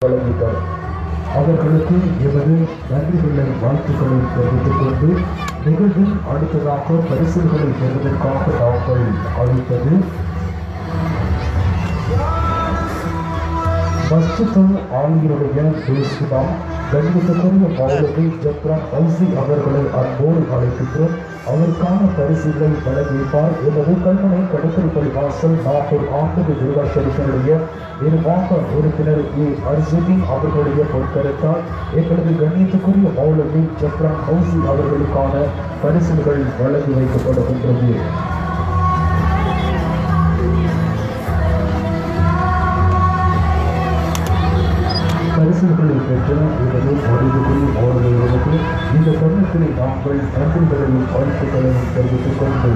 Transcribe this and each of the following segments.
வழங்கிட்டார் அவர்களுக்கு எமது நன்றிகளை வாழ்த்துக்களை தெரிவித்துக் கொண்டு நிகழ்வில் அடுத்ததாக பரிசுகளை பெறுவதற்காக நாங்கள் அழைத்தது மஸ்ஜித் ஆலியருடைய பேசுதாம் கண்ணியத்துக்குரிய மௌலவி ஜப்ரான் ஹவுசி அவர்களை அன்போடு அழைக்கின்றோம் அவருக்கான பரிசுகளை வழங்கியிருப்பார் எனது கல்முனை கடற்கரை வாசல் நாகூர் ஆண்டது துர்கா ஷெரீஃபினுடைய நிர்வாக உறுப்பினர் ஏ அர்ஜுதீன் அவர்களுடைய பொற்கருத்தால் எங்களது கண்ணியத்துக்குரிய மௌலவி ஜப்ரான் ஹவுசி அவர்களுக்கான பரிசுகள் வழங்கி வைக்கப்படுகின்றது பரிசுகளை பெற்ற எனது முடிவுகளில் ஓடுவதற்கு இந்த தருணத்தில் நாங்கள் நன்றிகளையும் வாழ்த்துக்களையும் தெரிவித்துக் கொண்டு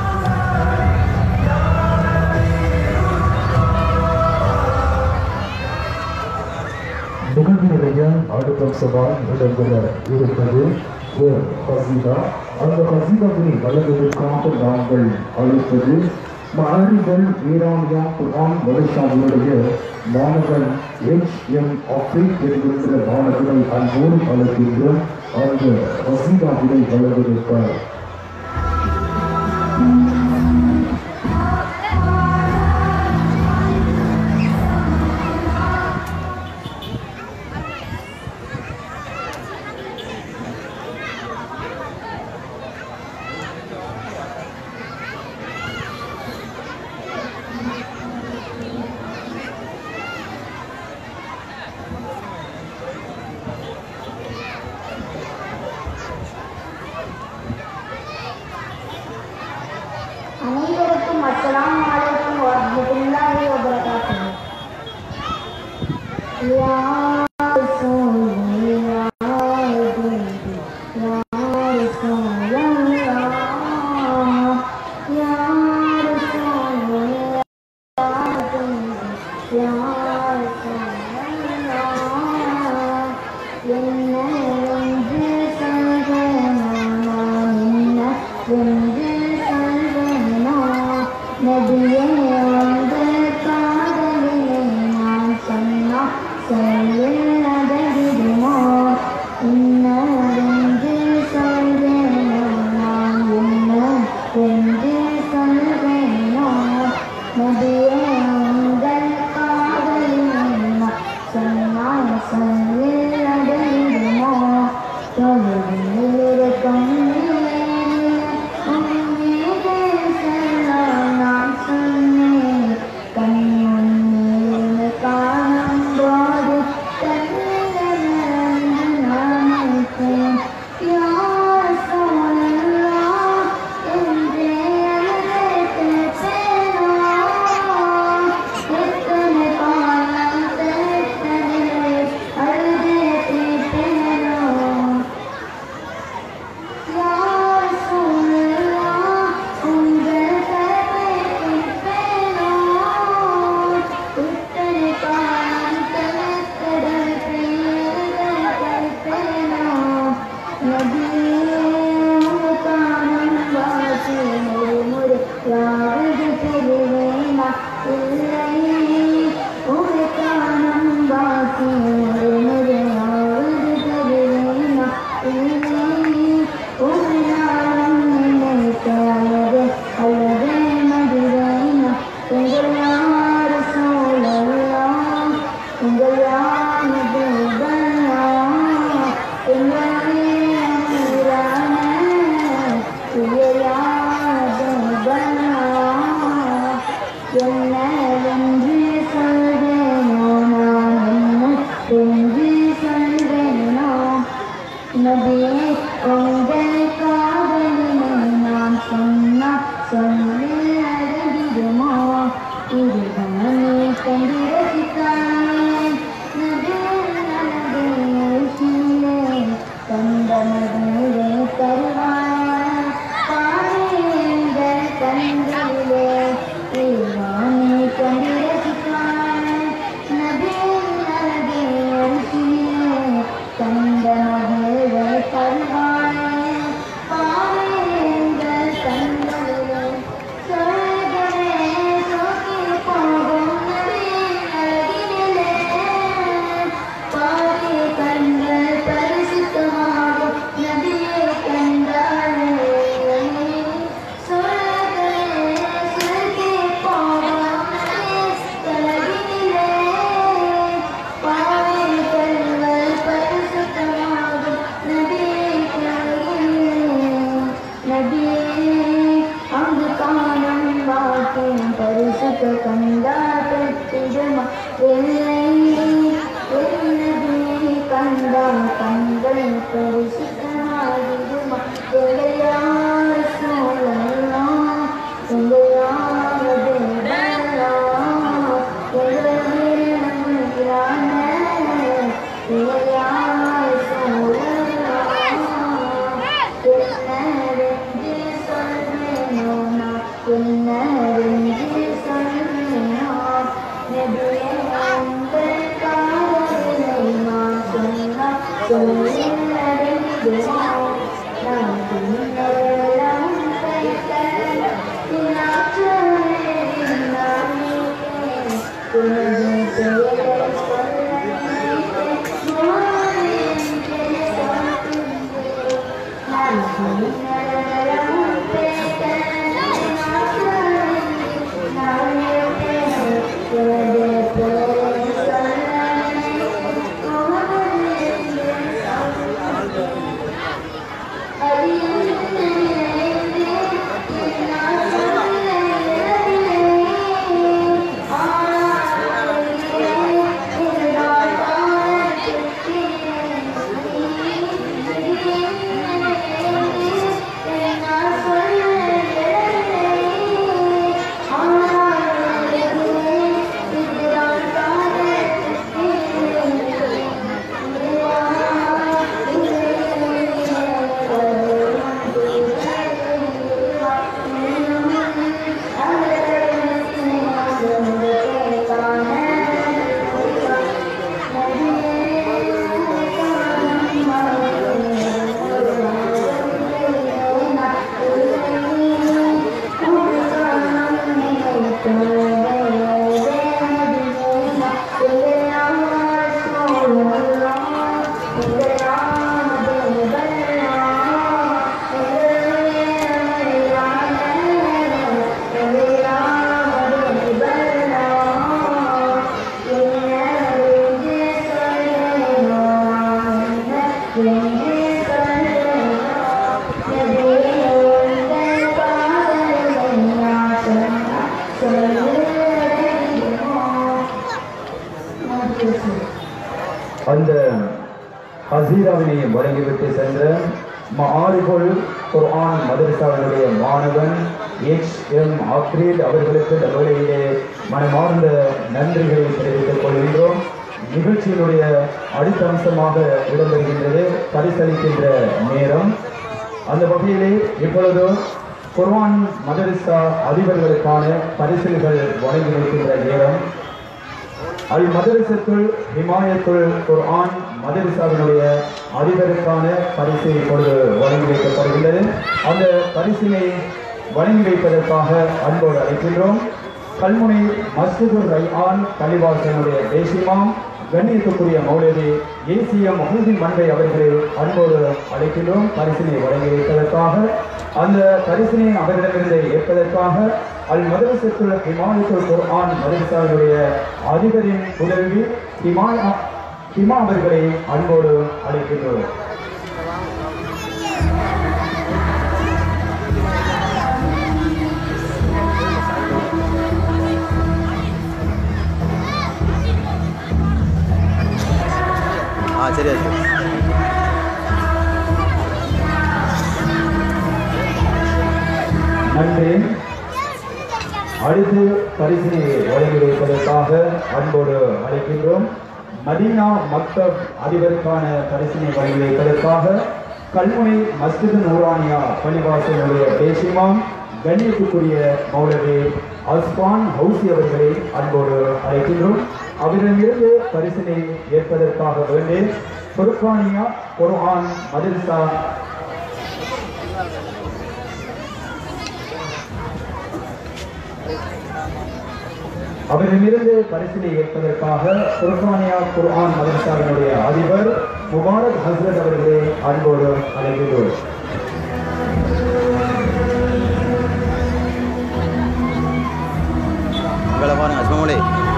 நிகழ்வினுடைய அடுத்த சவால் இடம்பெற இருப்பது ஒரு கசீதா அந்த கசீதாவினை வழங்குவதற்காக நாங்கள் அழைப்பது மாறிகள் ஈரானியா குரான் வலைஷாவினுடைய மாணவன் எச் எம் ஆஃபிக் என்கின்ற மாணவனை அன்போடு அழைக்கின்றோம் அந்த கசீதாவினை வழங்குவதற்காக அனைவருக்கும் அஸ்ஸலாமு அலைக்கும் வரஹ்மத்துல்லாஹி வபரகாத்துஹு யா ரசூலி யா ஹபீபி யா ரசூலல்லாஹ் யா ரசூலி யா ஹபீபி யா ரசூலல்லாஹ் என்ன என்று சொல்வேனா நான் என்ன என்று சொல்வேனா நபியே உங்கள் காதலிலே நான் சொன்னா சொல்ல அந்த ஹசீராவினை வழங்கிவிட்டு சென்ற மாறுகொள் குர்ஆன் மதரசாவினுடைய மாணவன் எச் எம் ஆக்ரீத் அவர்களுக்கு இந்த வேளையிலே மனமார்ந்த நன்றிகளை தெரிவித்துக் கொள்கின்றோம் நிகழ்ச்சியினுடைய அடுத்த அம்சமாக இடம்பெறுகின்றது பரிசளிக்கின்ற நேரம் அந்த வகையிலே இப்பொழுது குர்ஆன் மதரசா அதிபர்களுக்கான பரிசில்கள் வழங்கி வைக்கின்ற நேரம் அல் மதரசத்துல் ஹிமாயத்துல் குர்ஆன் மதரசாவினுடைய அதிபருக்கான பரிசு இப்பொழுது வழங்கி வைக்கப்படுகின்றது அந்த பரிசினை வழங்கி வைப்பதற்காக அன்போடு அழைக்கின்றோம் கல்முனை மஸ்ஜிதுர் ரைஆன் பள்ளிவாசனுடைய தேசிமாம் கண்ணியத்துக்குரிய மௌலவி ஏசிஎம் மஹூதின் மண்டை அவர்களை அன்போடு அழைக்கின்றோம் பரிசினை வழங்கி வைப்பதற்காக அந்த பரிசினை அவரிடமிருந்து ஏற்பதற்காக அல் மதரசத்துல் ஹிமாயத்துல் குர்ஆன் மதரசாவினுடைய அதிபரின் உதவி ஹிமாயா ஹிமா அவர்களை அன்போடு அழைக்கின்றோம் ஆ சரியா சரி நன்றி அடுத்து பரிசினை வழங்கி வைப்பதற்காக அன்போடு அழைக்கின்றோம் மதீனா மக்தப் அதிபருக்கான பரிசினை வழங்கி வைப்பதற்காக கல்முனை மஸ்ஜிது நூரானியா பள்ளிவாசலுடைய பேசிமாம் கண்ணியத்துக்குரிய மௌலவி அஸ்பான் ஹவுசி அவர்களை அன்போடு அழைக்கின்றோம் அவரிடமிருந்து பரிசினை ஏற்பதற்காக வேண்டி பொருக்கானியா குர்ஆன் மதரசா அவரிடமிருந்து பரிசினை ஏற்பதற்காக குர்பானியா குர்ஆன் மதரசாவினுடைய அதிபர் முபாரக் ஹஸ்ரத் அவர்களை அன்போடு அழைக்கின்றோம் உங்களை பாருங்க அஸ்மமொழி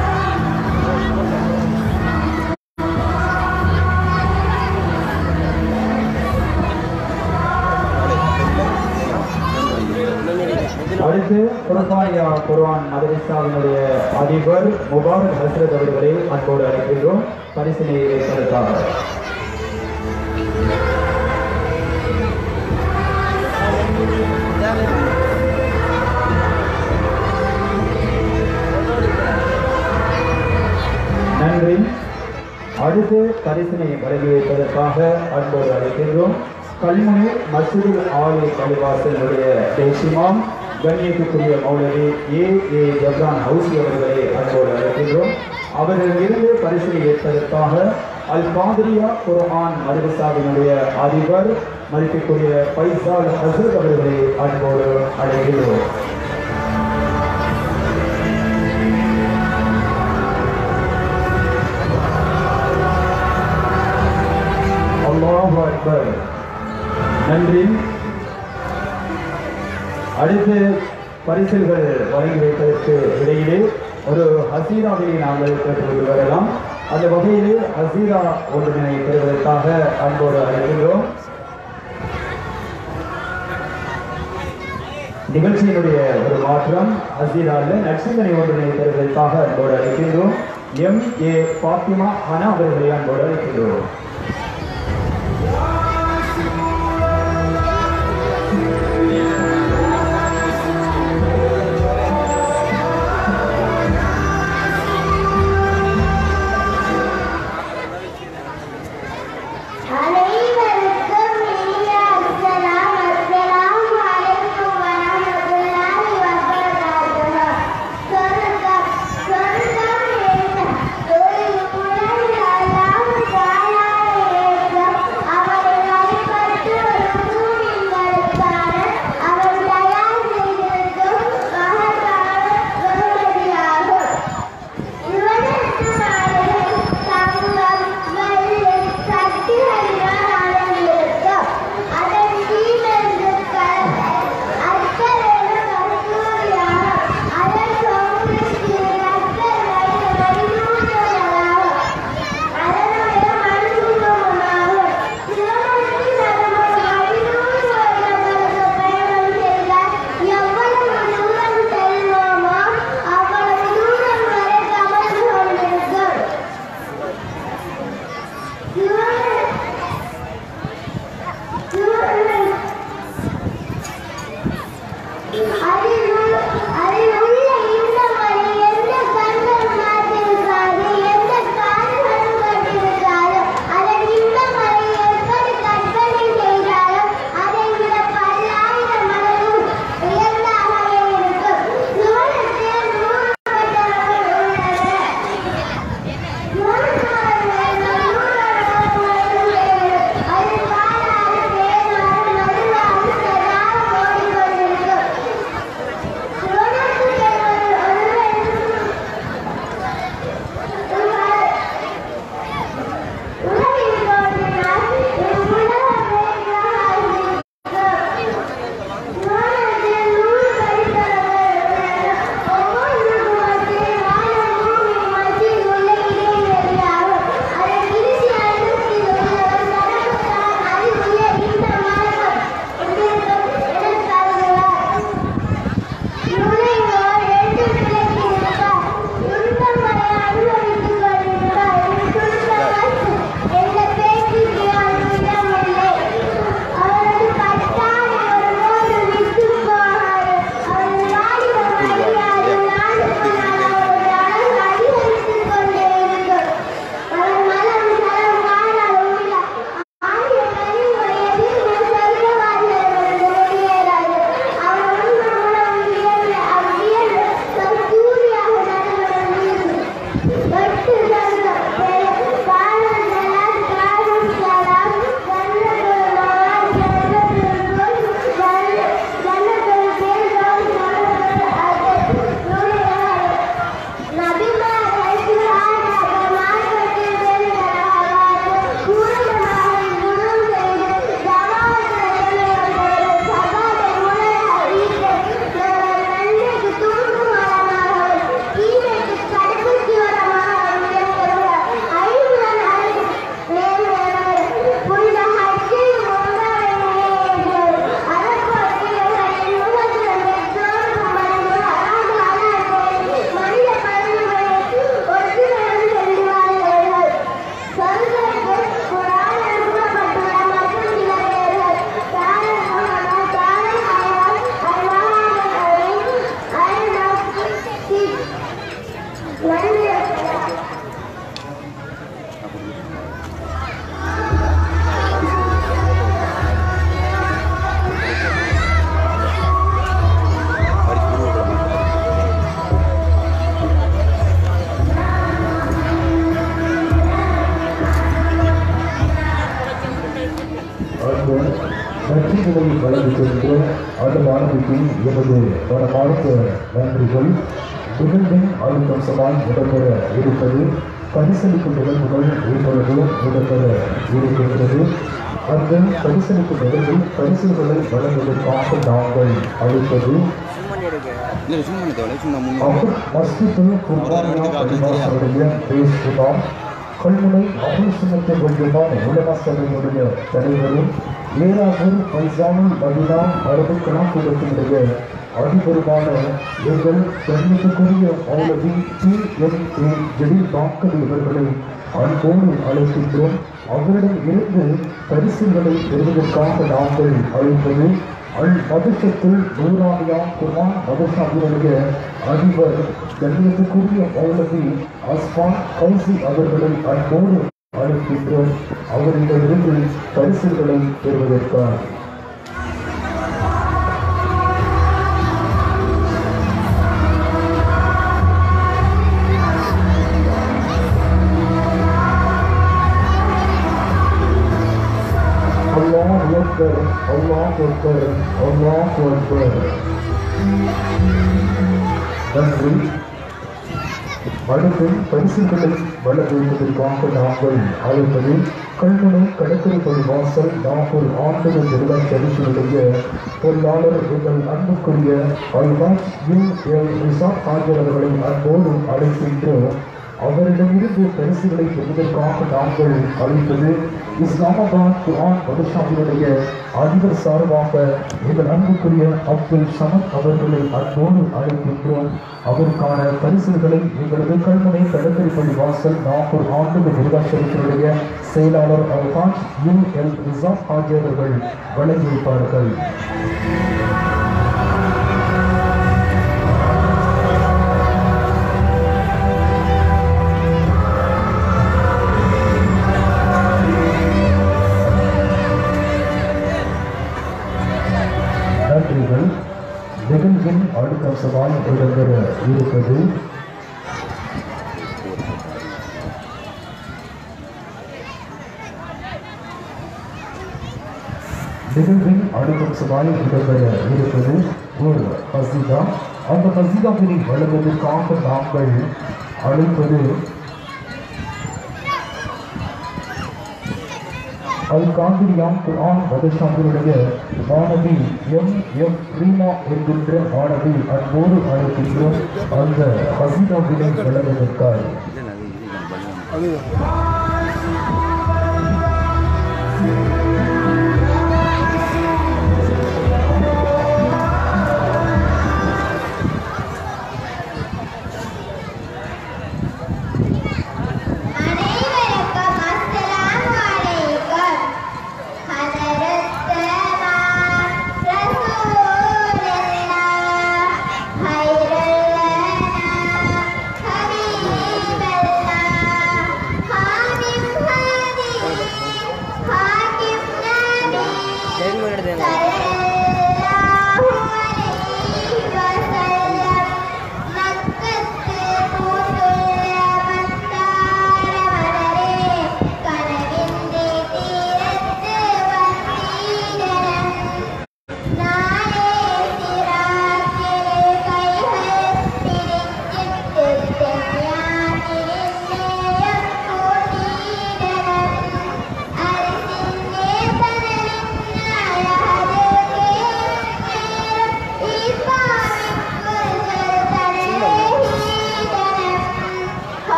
அடுத்து குர்பானியா குர்ஆன் மதரசாவினுடைய அதிபர் முபாரக் ஹஸ்ரத் அவர்களை அன்போடு அழைக்கின்றோம் பரிசினை ஏற்பதற்காக நன்றி அடுத்து பரிசினை வழங்கி வைப்பதற்காக அன்போடு அழைக்கின்றோம் கல்முனை மசூதி ஆலய பள்ளிவாசலுடைய தேசிமாம் கண்ணியத்துக்குரிய மௌலவி ஏ ஏ ஜப்ரான் ஹவுசி அவர்களை அன்போடு அழைக்கின்றோம் அவர்கள் இருந்து பரிசை ஏற்பதற்காக அல் காதிரியா குர்ஆன் மதரசாவினுடைய அதிபர் மதிப்பிற்குரிய பைசால் ஹசரத் அவர்களை அன்போடு அழைக்கிறோம் அல்லாஹ் அக்பர் நன்றி அடுத்து பரிசில்கள் வழங்கி வைப்பதற்கு இடையிலே ஒரு ஹசீராவை நாங்கள் பெற்றுக்கொண்டு வரலாம் அந்த வகையிலே ஹசீரா ஒன்றினை பெறுவதற்காக அன்போடு அழைக்கின்றோம் நிகழ்ச்சியினுடைய ஒரு மாற்றம் ஹசீராவில் நட்சிந்தனை ஒன்றினை பெறுவதற்காக அன்போடு அழைக்கின்றோம் எம் ஏ பாத்திமா அனா அவர்களை அன்போடு அழைக்கின்றோம் அனைவருக்கும் இனிய அஸ்ஸலாம் அஸ்ஸலாமு அலைக்கும் வரஹ்மத்துல்லாஹி வபரகாத்துஹு சொர்க்கம் சொர்க்கம் என்ன ஒரு முறை அல்லாஹ் தஆலா சார்பாக நன்றிகளை வழங்கிக் கொள்கிறோம் அந்த மாணவிக்கு எமது மனமார்ந்த நன்றிகள் நிகழ்வின் அலுவலகமாய் இடம்பெற இருப்பது பரிசளிக்கும் நிகழ்வுகள் இப்பொழுது இடம்பெற இருக்கின்றது அந்த பரிசளிக்கும் நிகழ்வில் பரிசுகளை வழங்குவதற்காக நாங்கள் அளிப்பது இல்லை சும்மா தேவை சும்மா முன்னே அவர் மஸ்ஜிதில் குர்பானியா பள்ளிவாசலுடைய பேசுகிறார் கல்முனை அபுல் சுனத்தை கொஞ்சமான உலக சபையுடைய தலைவரும் ஏராகூர் பைசானுல் மதினா மரபுக்கலாம் கூடத்தினுடைய அதிபருமான எங்கள் கண்ணுக்குரிய மௌலவி D M A Jaleel Baqavi இவர்களை அன்போடு அழைக்கின்றோம் அவரிடம் இருந்து பரிசுகளை பெறுவதற்காக நாங்கள் அழைப்பது அல் மதுஷத்தில் நூறானியா குர்ஆன் மதுஷாவினுடைய அதிபர் கண்ணியத்துக்குரிய மௌலவி அஸ்மான் கௌசி அவர்களை அன்போடு அழைக்கின்றோம் அவரிடமிருந்து பரிசுகளை பெறுவதற்காக அல்லாஹ் அக்பர் அல்லாஹ் அக்பர் அல்லாஹ் அக்பர் நன்றி அடுத்து பரிசுகளை வழங்குவதற்காக நாங்கள் அழைப்பது கல்முனை கடற்கரை பள்ளி வாசல் நாகூர் ஆண்டது திருவிழா சரிசினுடைய பொருளாளர் எங்கள் அன்புக்குரிய அல்வாஜ் யூ எல் ரிசார்ட் ஆகியவர்களை அன்போடு அழைக்கின்றோம் அவரிடமிருந்து பரிசுகளை பெறுவதற்காக நாங்கள் அழைப்பது இஸ்லாமாபாத் குர்ஆன் மதுஷாவினுடைய அதிபர் சார்பாக எங்கள் அன்புக்குரிய அப்துல் சமத் அவர்களை அன்போடு அழைக்கின்றோம் அவருக்கான பரிசுகளை எங்களது கல்முனை கடற்கரை பள்ளி வாசல் நாகூர் ஆண்டு நிர்வாகத்தினுடைய செயலாளர் அல்ஹாஜ் யூ எல் ரிசாப் ஆகியவர்கள் வழங்கியிருப்பார்கள் நன்றிகள் நிகழ்வின் அடுத்த சவால் இடம்பெற இருப்பது நிகழ்வின் அடுத்த சவால் இடம்பெற இருப்பது ஒரு பசிதா அந்த பசிதாவினை வழங்குவதற்காக நாங்கள் அழைப்பது அல் காந்திரியாம் குர்ஆன் மதசாமியுடைய மாணவி எம் எம் ரீமா என்கின்ற மாணவி அன்போடு அழைக்கின்றோம் அந்த பசிதாவினை வழங்குவதற்காக இது இது அனைவருக்கும் அஸ்ஸலாமு அலைக்கும் ஹதரத்தனா ரசூலுல்லாஹ் ஹைரல்லனா ஹபீபல்லாஹ் ஹாமிதுல்லாஹ்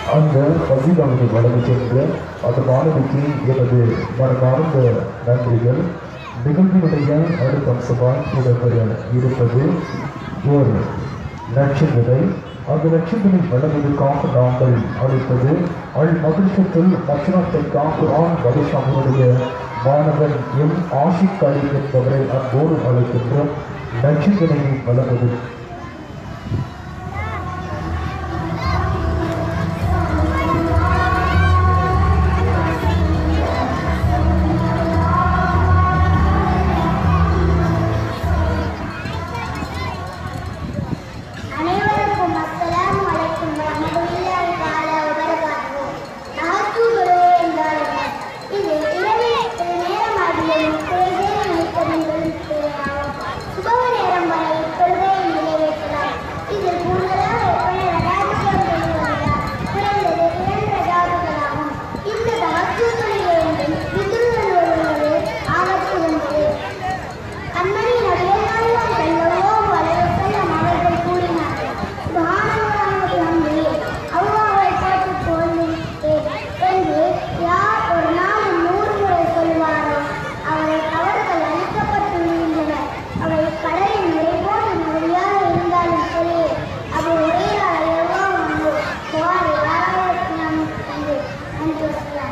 அந்த பசிலாவது வழங்கி சென்று அந்த மாணவிக்கு எனது மனமார்ந்த நன்றிகள் நிகழ்வினுடைய அடுத்த அம்சமாய் இடம்பெற இருப்பது ஒரு நட்சத்திரை அந்த நட்சத்திரை வழங்குவதற்காக நாங்கள் அழைப்பது அல் மகிழ்ச்சத்தில் மச்சனத்தை காக்குரான் மகிழ்ச்சாமனுடைய மாணவன் எம் ஆஷிக் அலி என்பவரை அன்போடு அழைக்கின்றோம் நட்சத்திரையை வழங்குவது அனைவருக்கும் அஸ்ஸலாமு அலைக்கும் வரஹ்மத்துல்லாஹி தஆலா வபரகாத்துஹு. நஹத்துகுரு என்றால் என்ன? இது இரவில் சில நேரமாகியும் தொழுகையை முடிப்பதில் ஆகும். சுபஹ நேரம் வரை தொழுகையை நிறைவேற்றலாம். இதில் கூடுதலாக எத்தனை ரகாத்துகள் கொண்டுவந்தால் குறைந்தது இரண்டு ரகாத்துகளாகும். இந்த தஹஜ்ஜுதிலிருந்து வித்ருகள் வருவது ஆபத்து கண்மணி நபியல்லாஹு ஸல்லல்லாஹு அலைஹி வஸல்லம் அவர்கள் கூறினார்கள் சுப்ஹானல்லாஹி வபிஹம்திஹி அல்லாஹ்வை போற்றி புகழ்ந்தேன் என்று யார் ஒரு நாள் நூறு முறை சொல்வாரோ அவை அவர்கள் அழிக்கப்பட்டு விடுகின்றனர் அவை கடலின் நிறைபோன்ற நதியாக இருந்தாலும் சரி அது ஒரே எவ்வளவு உண்டு சுமார் ஏழாயிரத்தி நானூற்றி அஞ்சு அஞ்சு வசலாம்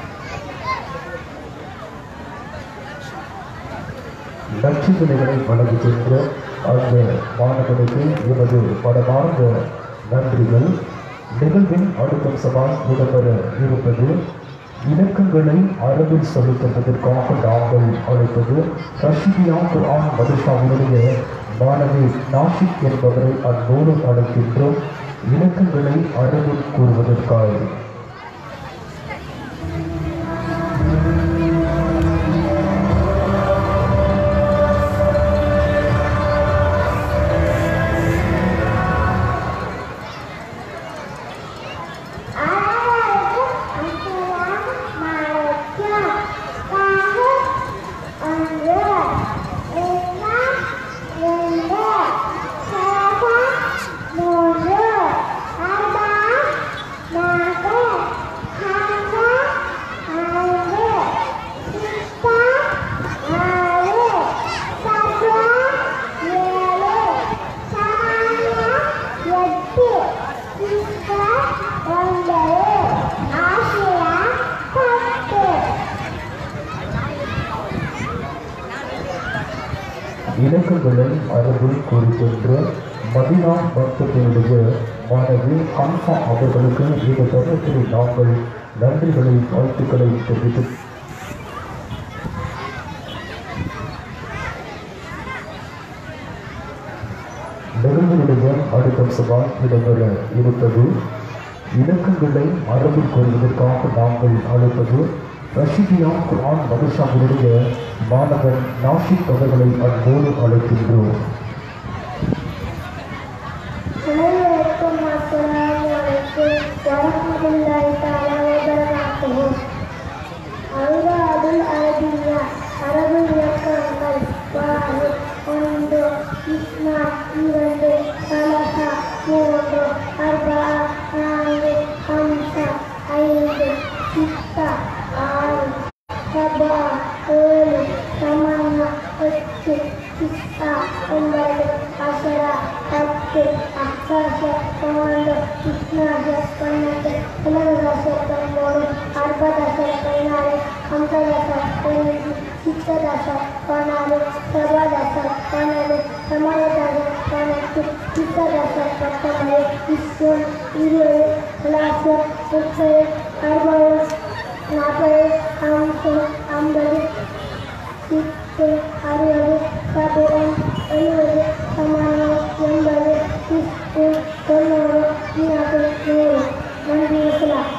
நட்சத்திரைகளை வழங்கி சென்ற அந்த மாணவனுக்கு எனது மனமார்ந்த நன்றிகள் நிகழ்வின் அடுத்த சபால் இடம்பெற இருப்பது இலக்கங்களை அரபில் செலுத்துவதற்காக நாங்கள் அழைப்பது ரஷிதியா குர்ஆன் மதுஷாவுடைய மாணவி நாஷிக் என்பவரை அன்போடு அழைக்கின்றோம் இலக்கங்களை அரபில் கூறுவதற்காக இலக்கங்களை அரபில் கூறுகின்ற மதினா பக்தர்களுடைய மாணவி ஹன்ஃபா அவர்களுக்கு இந்த தருணத்தில் நாங்கள் நன்றிகளை வாழ்த்துக்களை தெரிவித்து நிகழ்வுடைய அடுத்த சவால் இடம்பெற இருப்பது இலக்கங்களை அரபில் கூறுவதற்காக நாங்கள் அழைப்பது ரஷிதியா குர்ஆன் மதுஷாவுடைய மாணவன் நாஷிக் அவர்களை அன்போடு அழைக்கின்றோம் அனைவருக்கும் அஸ்ஸலாமு அலைக்கும் வரஹ்மத்துல்லாஹி தஆலா வபரகாத்துஹு அல்வாதுல் அரபியா அரபு இலக்கணங்கள் வாஹி ஒன்று இஸ்னா இரண்டு சலசா மூன்று அர்பா நான்கு ஹம்சா ஐந்து சித்தா ஆறு சபா ஏழு சமன்னா எட்டு சித்தா ஒன்பது அசரா பத்து அக்காச பன்னெண்டு இஸ்னாச பன்னெண்டு இளவரச பன்னெண்டு அர்பதச பதினாறு அம்பதச பதினஞ்சு சித்ததச பதினாறு சபாதச பன்னெண்டு சமாதச பதினெட்டு சித்ததச பத்தொன்பது விஸ்வம் இருபது விளாச முப்பது அறுபது நாற்பது ஐம்பது ஐம்பது சித்து அறுபது சதுரம் எழுபது சமானம் எண்பது சித்து தொண்ணூறு நூறு நூறு நன்றி இருக்கலாம்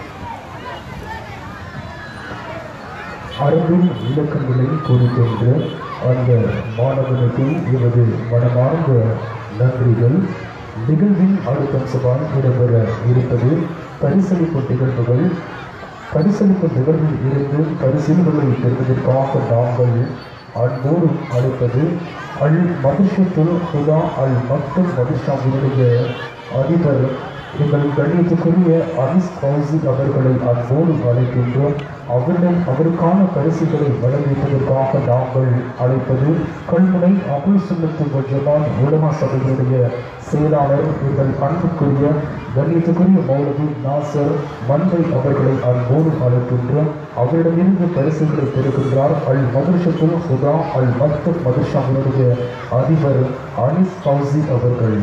அரபின் இலக்கங்களை கூறுகின்ற அந்த மாணவனுக்கு எனது மனமார்ந்த நன்றிகள் நிகழ்வின் அடுத்த சபால் இடம்பெற இருப்பது பரிசளிப்பு நிகழ்வுகள் பரிசளிப்பு நிகழ்வில் இருந்து பரிசீலனைகளை பெறுவதற்காக நாங்கள் அன்போடு அழைப்பது அல் மதுஷத்துல் ஹுதா அல் மக்தும் மதுஷாவினுடைய அதிபர் எங்கள் கண்ணியத்துக்குரிய அனிஸ் கௌசி அவர்களை அன்போடு அழைக்கின்றோம் அவரிடம் அவருக்கான பரிசுகளை வழங்கியதற்காக நாங்கள் அழைப்பது கல்முனை அபுல் சுல்லத்து ஜமான் உலமா சபையுடைய செயலாளர் எங்கள் அன்புக்குரிய கண்ணியத்துக்குரிய மௌலவி நாசர் மன்மை அவர்களை அன்போடு அழைக்கின்றோம் அவரிடமிருந்து பரிசுகளை பெறுகின்றார் அல் மதுர்ஷத்துல் ஹுதா அல் மக்தப் மதுர்ஷாவினுடைய அதிபர் அனிஸ் கௌசி அவர்கள்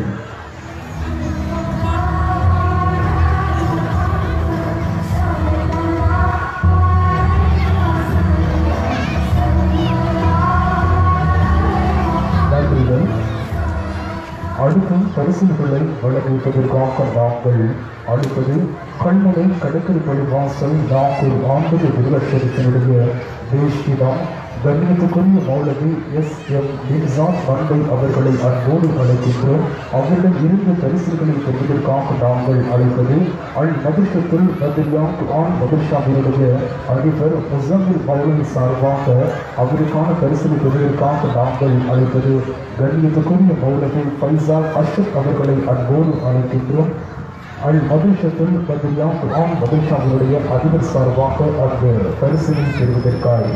நன்றிகள் அடுத்து பரிசுகளை வழங்குவதற்காக நாங்கள் அடுப்பது கண்மனை கடற்கரை பள்ளிவாசல் நாகூர் ஆண்டு விருவஷத்தினுடைய தேஷ்டிடம் கண்ணியத்துக்குரிய மௌலவி எஸ் எம் மிர்சான் மண்டை அவர்களை அன்போடு அழைக்கின்றோம் அவரிடம் இருந்து பரிசுகளை பெறுவதற்காக நாங்கள் அழைப்பது அல் மதுஷத்துல் நதியாம் குர்ஆன் மதுஷாவினுடைய அதிபர் முசம்மில் மௌலவி சார்பாக அவருக்கான பரிசுகளை பெறுவதற்காக நாங்கள் அழைப்பது கண்ணியத்துக்குரிய மௌலவி ஃபைசால் அஷ்ரப் அவர்களை அன்போடு அழைக்கின்றோம் அல் மதுஷத்துல் பத்ரியா குர்ஆன் மதுஷாவினுடைய அதிபர் சார்பாக அந்த பரிசுகளை பெறுவதற்காக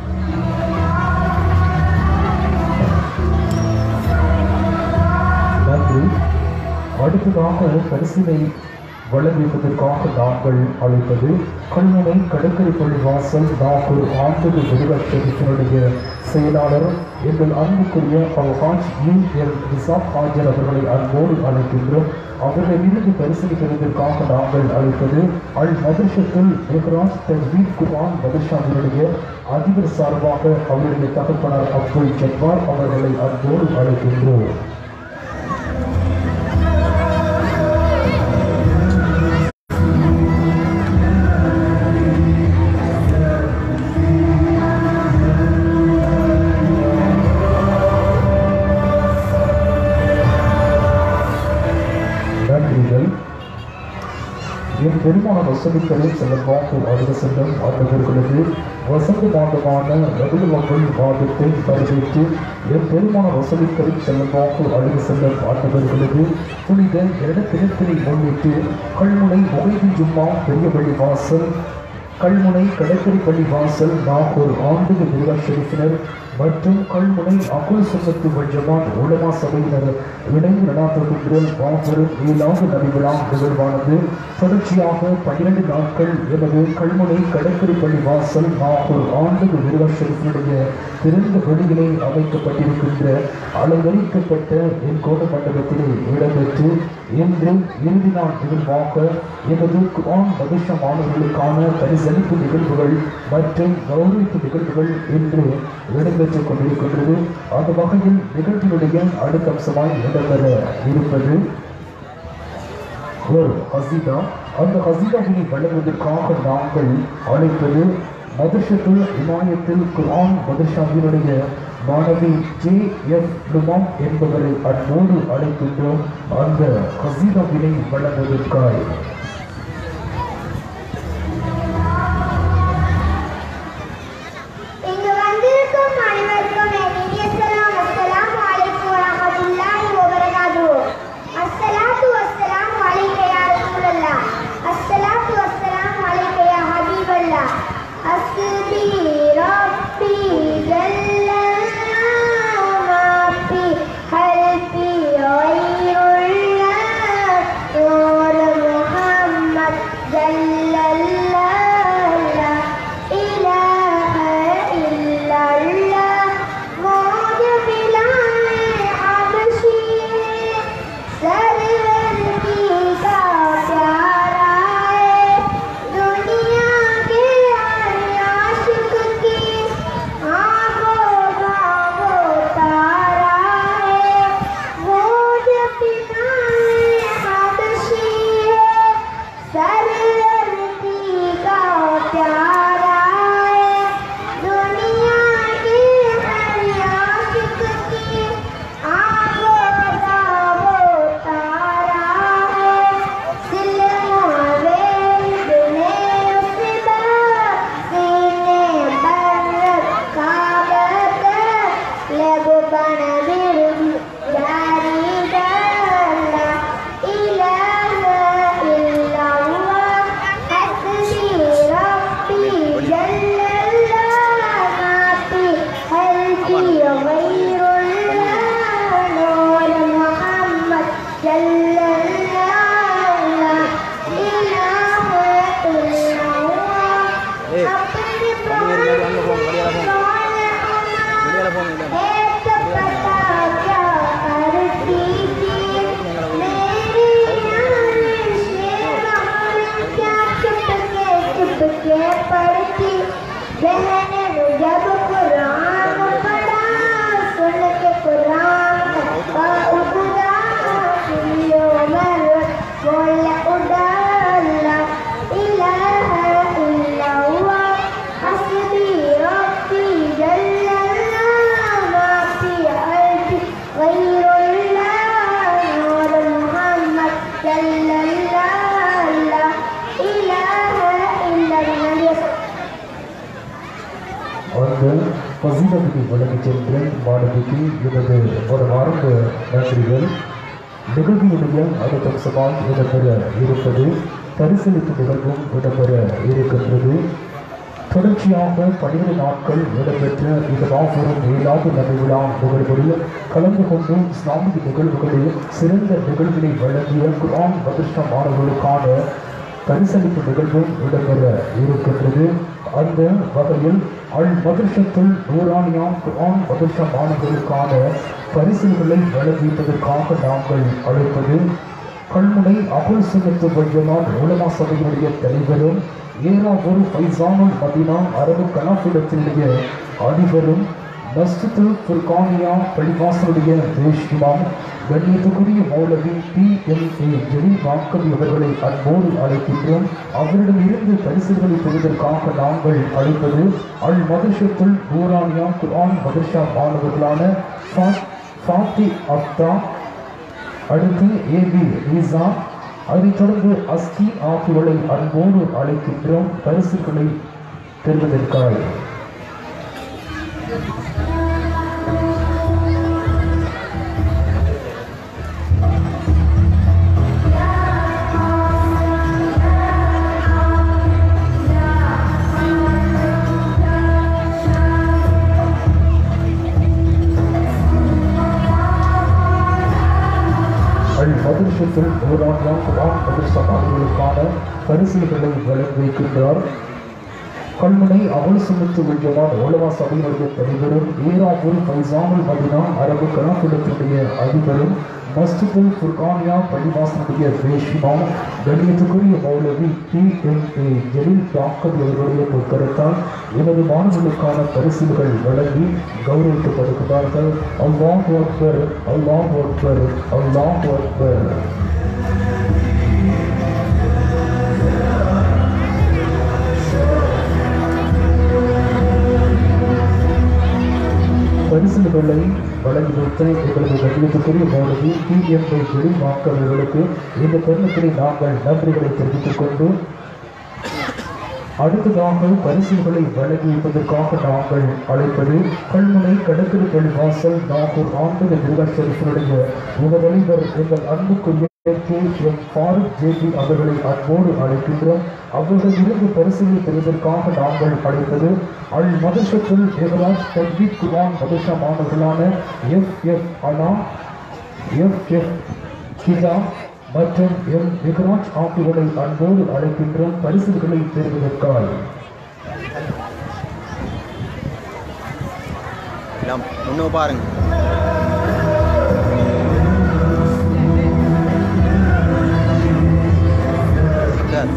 நன்றி அடுத்ததாக பரிசினை வழங்குவதற்காக நாங்கள் அழைப்பது கல்முனை கடற்கரை பள்ளி வாசல் நாகூர் ஆண்டு விருவத்தினுடைய செயலாளர் எங்கள் அன்புக்குரிய ஹாஜ் யூ எல் ரிசாப் ஹாஜர் அவர்களை அன்போடு அழைக்கின்றோம் அவர்களிலிருந்து பரிசீலி பெறுவதற்காக நாங்கள் அழைப்பது அல் மதுஷத்துல் எஹ்ராஜ் தஜ்வீத் குர்ஆன் மதுஷாவினுடைய அதிபர் சார்பாக அவருடைய தகப்பனார் அப்துல் ஜப்பார் அவர்களை அன்போடு அழைக்கின்றோம் நன்றிகள் என் பெருமான வசதிகளை செல்லமாக அடுத்த செல்லும் அன்பர்களுக்கு வசந்த மாதமான ரகுலவங்கள் மாதத்தை வரவேற்று என் பெருமான வசதிகளை செல்லமாக அடுத்த செல்லும் அன்பர்களுக்கு புனித இரண்டு தினத்தினை முன்னிட்டு கல்முனை முகைதி ஜும்மா பெரியபள்ளி வாசல் கல்முனை கடற்கரை பள்ளி வாசல் நாகூர் ஆண்டு நிர்வாக ஷெரீஃபினர் மற்றும் கல்முனை அகுல் சுங்கத்து வஜமான் உலமா சபையினர் இணைந்து நடாத்துகின்ற மாபெரும் ஏழாவது நபிவிழா நிகழ்வானது தொடர்ச்சியாக பன்னிரண்டு நாட்கள் எமது கல்முனை கடற்கரை பள்ளி வாசல் நாகூர் ஆண்டு நிர்வாக ஷெரீஃபினுடைய திறந்த வெளியிலே அமைக்கப்பட்டிருக்கின்ற அலங்கரிக்கப்பட்ட என் கோட மண்டபத்திலே இடம்பெற்று இன்று இறுதி நாள் நிகழ்வாக எமது குர்ஆன் மதுஷ மாணவர்களுக்கான பரிசளிப்பு நிகழ்வுகள் மற்றும் கௌரவிப்பு நிகழ்வுகள் இன்று இடம்பெற்றுக் கொண்டிருக்கின்றது அந்த வகையில் நிகழ்ச்சியினுடைய அடுத்த அம்சமாய் இடம்பெற இருப்பது ஒரு ஹசீதா அந்த ஹசீதாவினை வழங்குவதற்காக நாங்கள் அழைப்பது மதுஷத்துல் இமாயத்தில் குர்ஆன் மதுஷாவினுடைய மாணவி ஜே எஃப் லுமாம் என்பவரை அன்போடு அழைக்கின்றோம் அந்த ஹசீதாவினை வழங்குவதற்காக இங்கு வந்திருக்கும் அனைவருக்கும் என் இனிய சலாம் அஸ்ஸலாமு அலைக்கும் வரஹ்மத்துல்லாஹி வபரகாத்துஹு அஸ்ஸலாத்து வஸ்ஸலாமு அலைக்க யா ரசூலல்லாஹ் அஸ்ஸலாத்து வஸ்ஸலாமு அலைக்க யா ஹபீபல்லாஹ் அஸ்தி ரப்பி ஜல்ல மாப்பி ஹல்பி غيرுல்லாஹ் நூர் முஹம்மதுர் சீதகுதி வழங்கி சென்ற மாணவிக்கு எனது ஒரு ஆரம்ப நன்றிகள் நிகழ்வியுடைய அடுத்த அம்சமாக இடம்பெற இருப்பது பரிசீலிப்பு நிகழ்வும் இடம்பெற இருக்கின்றது தொடர்ச்சியாக பன்னிரண்டு நாட்கள் இடம்பெற்ற இந்த மாபெரும் ஏழாவது நடுவிழா நிகழ்வுகளில் கலந்து கொண்டு இஸ்லாமிய நிகழ்வுகளில் சிறந்த நிகழ்வினை வழங்கிய குரான் மதுஷ்ட மாணவர்களுக்கான பரிசளிப்பு நிகழ்வும் இடம்பெற இருக்கின்றது அந்த வகையில் அல் மதுஷத்துல் நூரானியாம் குரான் மதுஷ மாணவர்களுக்கான பரிசுகளை வழங்கியதற்காக நாங்கள் அழைப்பது கல்முனை அபுல் சுனத்து வையமான் உலமா சபையினுடைய தலைவரும் ஏராவூர் ஃபைசானுல் மதினா அரபு கலாபீடத்தினுடைய அதிபரும் மஸ்ஜிதுல் ஃபுர்கானியா பள்ளிவாசலுடைய தேஷ் இமாம் கண்ணியத்துக்குரிய மௌலவி பி எம் ஏ ஜலீல் வாக்கவி அவர்களை அன்போடு அழைக்கின்றோம் அவரிடம் இருந்து பரிசுகளை பெறுவதற்காக நாங்கள் அழைப்பது அல் மதுஷத்துல் நூரானியா குர்ஆன் மதர்ஷா மாணவர்களான ஃபா- ஃபாத்தி அப்தா அடுத்து ஏபி ரீசா அதைத் தொடர்ந்து அஸ்கி ஆகியோரை அன்போடு அழைக்கின்றோம் பரிசுகளை பெறுவதற்காக அல் மதுஷத்தில் நூறாண்டாம் குரான் மதுரசா மாணவர்களுக்கான பரிசுகளை வழங்கி வைக்கின்றார் கல்முனை அவல் சுமத்து விஜயமான் ஓலவா சபையினுடைய தலைவரும் ஈராபூர் ஃபைசானுல் மதினா அரபு கலாபீடத்தினுடைய அதிபரும் மஸ்ஜிதுல் ஃபுர்கானியா பள்ளிவாசனுடைய பேஷிமாம் கண்ணியத்துக்குரிய மௌலவி பி எம் ஏ ஜலீல் தாக்கத் அவர்களுடைய பொற்கரத்தால் எனது மாணவர்களுக்கான பரிசுகள் வழங்கி கௌரவிக்கப்படுகிறார்கள் அல்லாஹ் அக்பர் அல்லாஹ் அக்பர் அல்லாஹ் அக்பர் பரிசுகளை வழங்கி வைத்த எங்களது கட்டிடத்துக்குரிய மௌலவி பி எம் ஐ ஜெலில் மாணவர்களுக்கு இந்த தருணத்திலே நாங்கள் நன்றிகளை தெரிவித்துக் கொண்டு அடுத்ததாக பரிசுகளை வழங்கி வைப்பதற்காக நாங்கள் அழைப்பது கல்முனை கடற்கரை பள்ளிவாசல் நாகூர் ஆண்டக நிர்வாக ஷெரீஃபினுடைய உபதலைவர் எங்கள் அன்புக்குரிய கே எம் ஃபாரூக் ஜேபி அவர்களை அன்போடு அழைக்கின்றோம் அவர்கள் இருந்து பரிசுகளை பெறுவதற்காக நாங்கள் அழைப்பது அல் மதர்ஷத்துல் எவராஜ் தஜ்வீத் குரான் மதர்ஷா மாணவர்களான எஃப் எஃப் அனா எஃப் எஃப் கிதா மற்றும் எம் விக்ராஜ் ஆகியோரை அன்போடு அழைக்கின்றோம் பரிசுகளை பெறுவதற்காக எல்லாம் இன்னும் பாருங்க சார்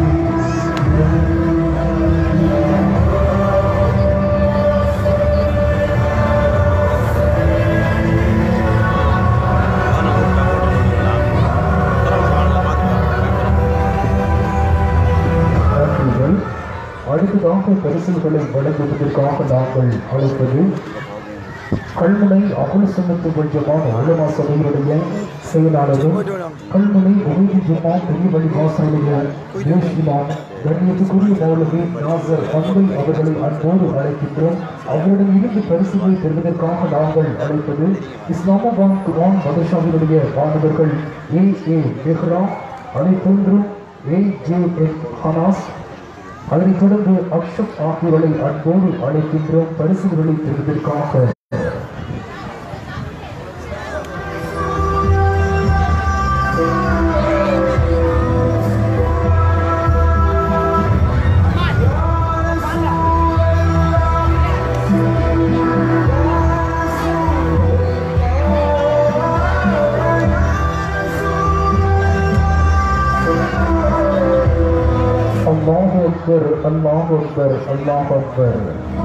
நன்றிகள் அடுத்ததாக பரிசுகளை வழங்குவதற்காக நாங்கள் அழைப்பது கல்முனை அகுல் சுமத்து கொஞ்சமான உலமா சபையினுடைய செயலாளரும் கல்முனை உபயோகி ஜும்மா பெரிய வழி வாசனுடைய தேசிமான் கண்ணியத்துக்குரிய மௌலவி நாசர் அன்பை அவர்களை அன்போடு அழைக்கின்றோம் அவரிடம் இருந்து பரிசுகளை பெறுவதற்காக நாங்கள் அழைப்பது இஸ்லாமாபாத் குரான் மதசாவினுடைய மாணவர்கள் ஏ ஏ பெஹ்ரா அதைப் போன்று ஏ ஜே என் ஹனாஸ் அதனைத் தொடர்ந்து அக்ஷப் ஆகியோரை அன்போடு அழைக்கின்றோம் பரிசுகளை பெறுவதற்காக அல்லாஹ் அக்பர் அல்லாஹ் அக்பர் அல்லாஹ் அக்பர்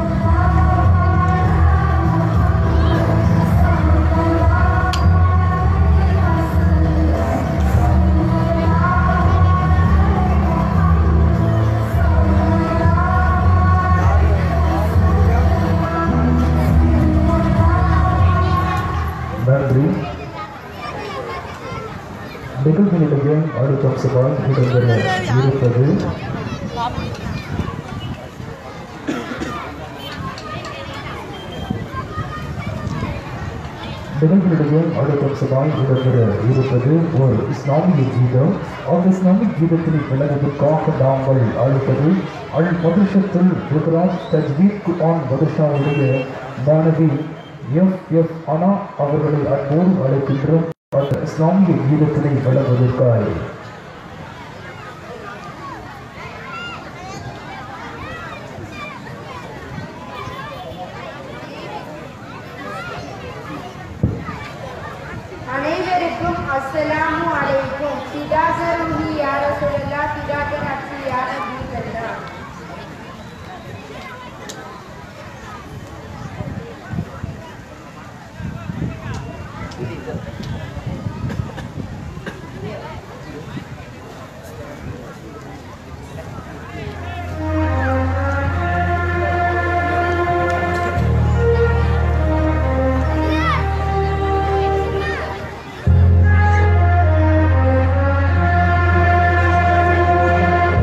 நன்றி நிகழ்வினுடைய அடுத்த அம்சமாக இடம்பெற இருப்பது நிகழ்வுடைய அடுத்த சபாய் இடம்பெற இருப்பது ஒரு இஸ்லாமிய கீதம் அந்த இஸ்லாமிய கீதத்தினை விளங்குவதற்காக நாங்கள் அழைப்பது அல் மதுஷத்தில் குஜராத் தஜ்வீத் குர்ஆன் மதுஷாவுடைய மாணவி எஃப் எஃப் அனா அவர்களை அன்போடு அழைக்கின்றோம் அந்த இஸ்லாமிய கீதத்தினை விளங்குவதற்காக அனைவருக்கும் அஸ்ஸலாமு அலைக்கும் சிதாசருஹி யார சொல்லலா சிதாக்க நட்சி யார தீபல்லா அஸ்ஸலாமு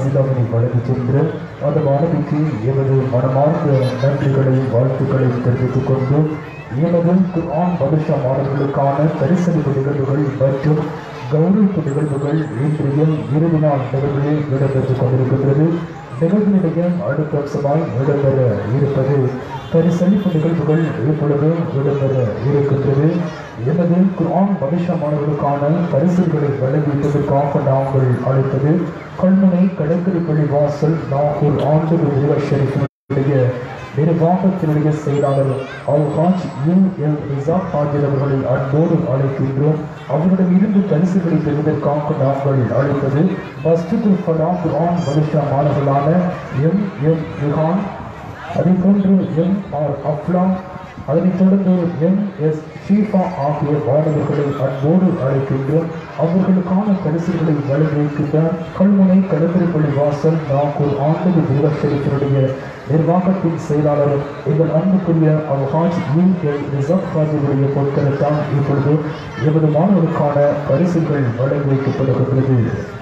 கசிலாவினை வழங்கி சென்று அந்த மாணவிக்கு எமது மனமார்ந்த நன்றிகளை வாழ்த்துக்களை தெரிவித்துக் கொண்டு எமது குர்ஆன் பதுஷா மாணவர்களுக்கான பரிசளிப்பு நிகழ்வுகள் மற்றும் கௌரவிப்பு நிகழ்வுகள் இன்றைய இறுதி நாள் நிகழ்வுகளில் இடம்பெற்றுக் கொண்டிருக்கின்றது நிகழ்வினுடைய அடுத்த அம்சமாய் இடம்பெற இருப்பது பரிசளிப்பு நிகழ்வுகள் இப்பொழுது இடம்பெற இருக்கின்றது எமது குர்ஆன் பவிஷா மாணவர்களுக்கான பரிசுகளை வழங்கியதற்காக நாங்கள் அழைத்தது கல்முனை கடற்கரை பள்ளி வாசல் நாகூர் ஆண்டு நிர்வாக ஷெரீஃபினுடைய நிர்வாகத்தினுடைய செயலாளர் அல் ஹாஜ் யூ எல் ரிசாப் ஹாஜிர் அவர்களை அன்போடு அழைக்கின்றோம் அவரிடம் இருந்து பரிசுகளை பெறுவதற்காக நாங்கள் அழைத்தது மஸ்ஜிதுல் ஃபலா குர்ஆன் பவிஷா மாணவர்களான எம் எம் ரிஹான் அதே போன்று எம் ஆர் அப்லாம் அதனைத் தொடர்ந்து எம் எஸ் ஷீஃபா ஆகிய மாணவர்களை அன்போடு அழைக்கின்றோம் அவர்களுக்கான பரிசுகளை வழங்கியிருக்கின்ற கல்முனை கடற்கரைப்பள்ளி வாசல் நாகூர் ஆண்டு திருவச்சரித்தினுடைய நிர்வாகத்தின் செயலாளர் எங்கள் அன்புக்குரிய அவஹாஜ் யூ எல் ரிசர்வ் ஹாஜினுடைய பொருட்களுக்கான இப்பொழுது எமது மாணவர்களுக்கான பரிசுகள் வழங்கி வைக்கப்படுகின்றது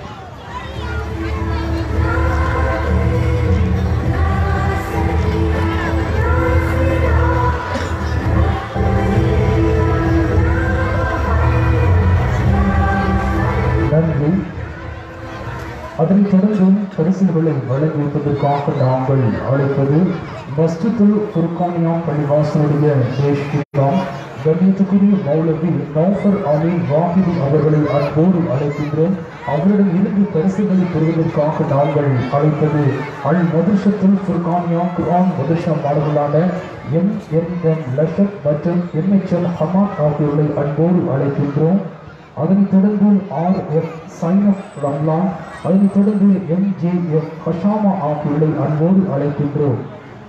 நன்றி அதனைத் தொடர்ந்து பரிசுகளை வழங்கியிருப்பதற்காக நாங்கள் அழைப்பது மஸ்ஜிதுல் ஃபுர்கானியா பள்ளிவாசனுடைய தேஷ்கிதாம் கண்ணியத்துக்குரிய மௌலவி நௌஃபர் அலி வாஹிதி அவர்களை அன்போடு அழைக்கின்றோம் அவரிடம் இருந்து பரிசுகளை பெறுவதற்காக நாங்கள் அழைப்பது அல் மதுஷத்துல் ஃபுர்கானியா குர்ஆன் மதுஷா மாணவர்களான எம் என் எம் லஷத் மற்றும் எம்எச்எல் ஹமாத் ஆகியோரை அன்போடு அழைக்கின்றோம் அதனைத் தொடர்ந்து ஆர் எஃப் சைனப் ரம்லான் அதனைத் தொடர்ந்து எம் ஜே எஃப் ஹஷாமா ஆகியோரை அன்போடு அழைக்கின்றோம்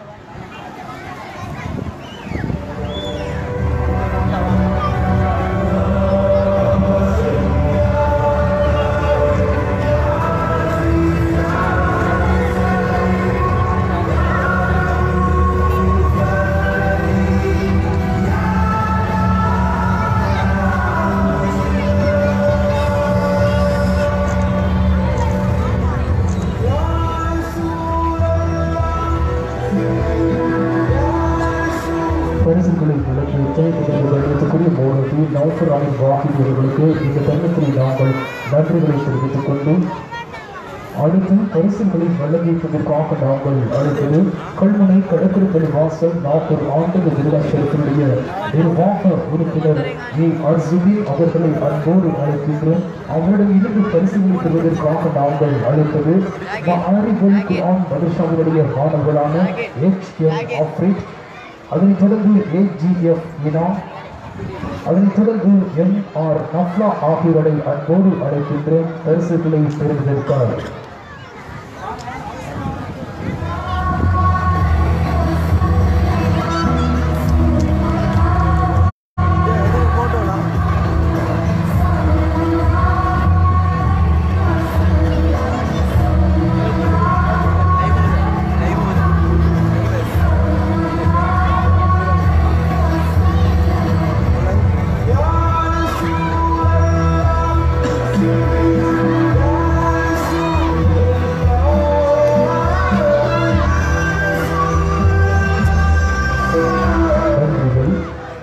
பரிசுகளை வழங்கிய இதற்குரிய மோனதி நௌஃபர் அலி வாஹித் அவர்களுக்கு இந்த தருணத்தில் நாங்கள் நன்றிகளை தெரிவித்துக் கொண்டு அடுத்து பரிசுகளை வழங்கியதற்காக நாங்கள் அழைத்தது கல்முனை கடற்கரைப்பள்ளி வாசல் நாகூர் ஆண்டது திருவாசகத்தினுடைய நிர்வாக உறுப்பினர் ஏ அர்சுபி அவர்களை அன்போடு அழைக்கின்றோம் அவரிடம் இருந்து பரிசுகளை பெறுவதற்காக நாங்கள் அழைத்தது மஹாரிபுல் குர்ஆன் மதுஷாவுடைய மாணவர்களான எச் எம் ஆஃப்ரிட் அதனைத் தொடர்ந்து ஏஜிஎஃப் இனா அதனைத் தொடர்ந்து எம் ஆர் நஃப்லா ஆகியோரை அன்போடு அழைக்கின்றோம் பரிசுகளை பெறுவதற்காக நன்றிகள்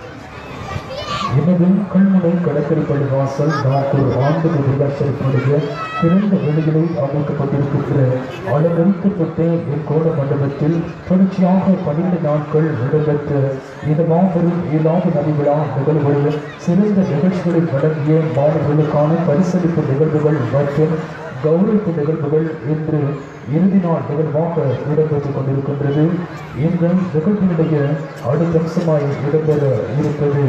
எனது கல்முனை கடற்கரை பள்ளி வாசல் நாற்பது ஆண்டு நிர்வாகத்தினுடைய திறந்த வெளியிலே அமைக்கப்பட்டிருக்கின்ற அலங்கரிக்கப்பட்ட இக்கோண மண்டபத்தில் தொடர்ச்சியாக பன்னிரண்டு நாட்கள் இடம்பெற்ற இந்த மாபெரும் ஏழாவது நதி விழா நிகழ்வுகளில் சிறந்த நிகழ்ச்சிகளை வழங்கிய மாணவர்களுக்கான பரிசளிப்பு நிகழ்வுகள் மற்றும் கௌரவிப்பு நிகழ்வுகள் இன்று இறுதி நாள் நிகழ்வாக இடம்பெற்றுக் கொண்டிருக்கின்றது இந்த நிகழ்வினுடைய அடுத்த அம்சமாய் இடம்பெற இருப்பது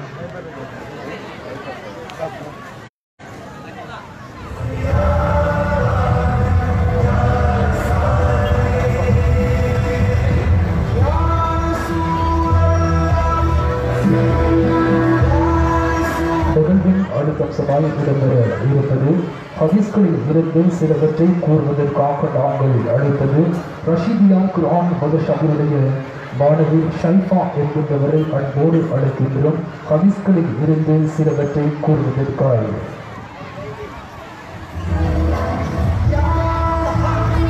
நிகழ்வின் அடுத்த அம்சமாய் இடம்பெற இருப்பது ஹதீஸ்களில் இருந்து சிலவற்றை கூறுவதற்காக நாங்கள் அழைத்தது ரஷீதியா குர்ஆன் மதஷாவினுடைய மாணவி ஷைஃபா என்கின்றவரை அன்போடு அழைக்கின்றோம் ஹதீஸ்களில் இருந்து சிலவற்றை கூறுவதற்காக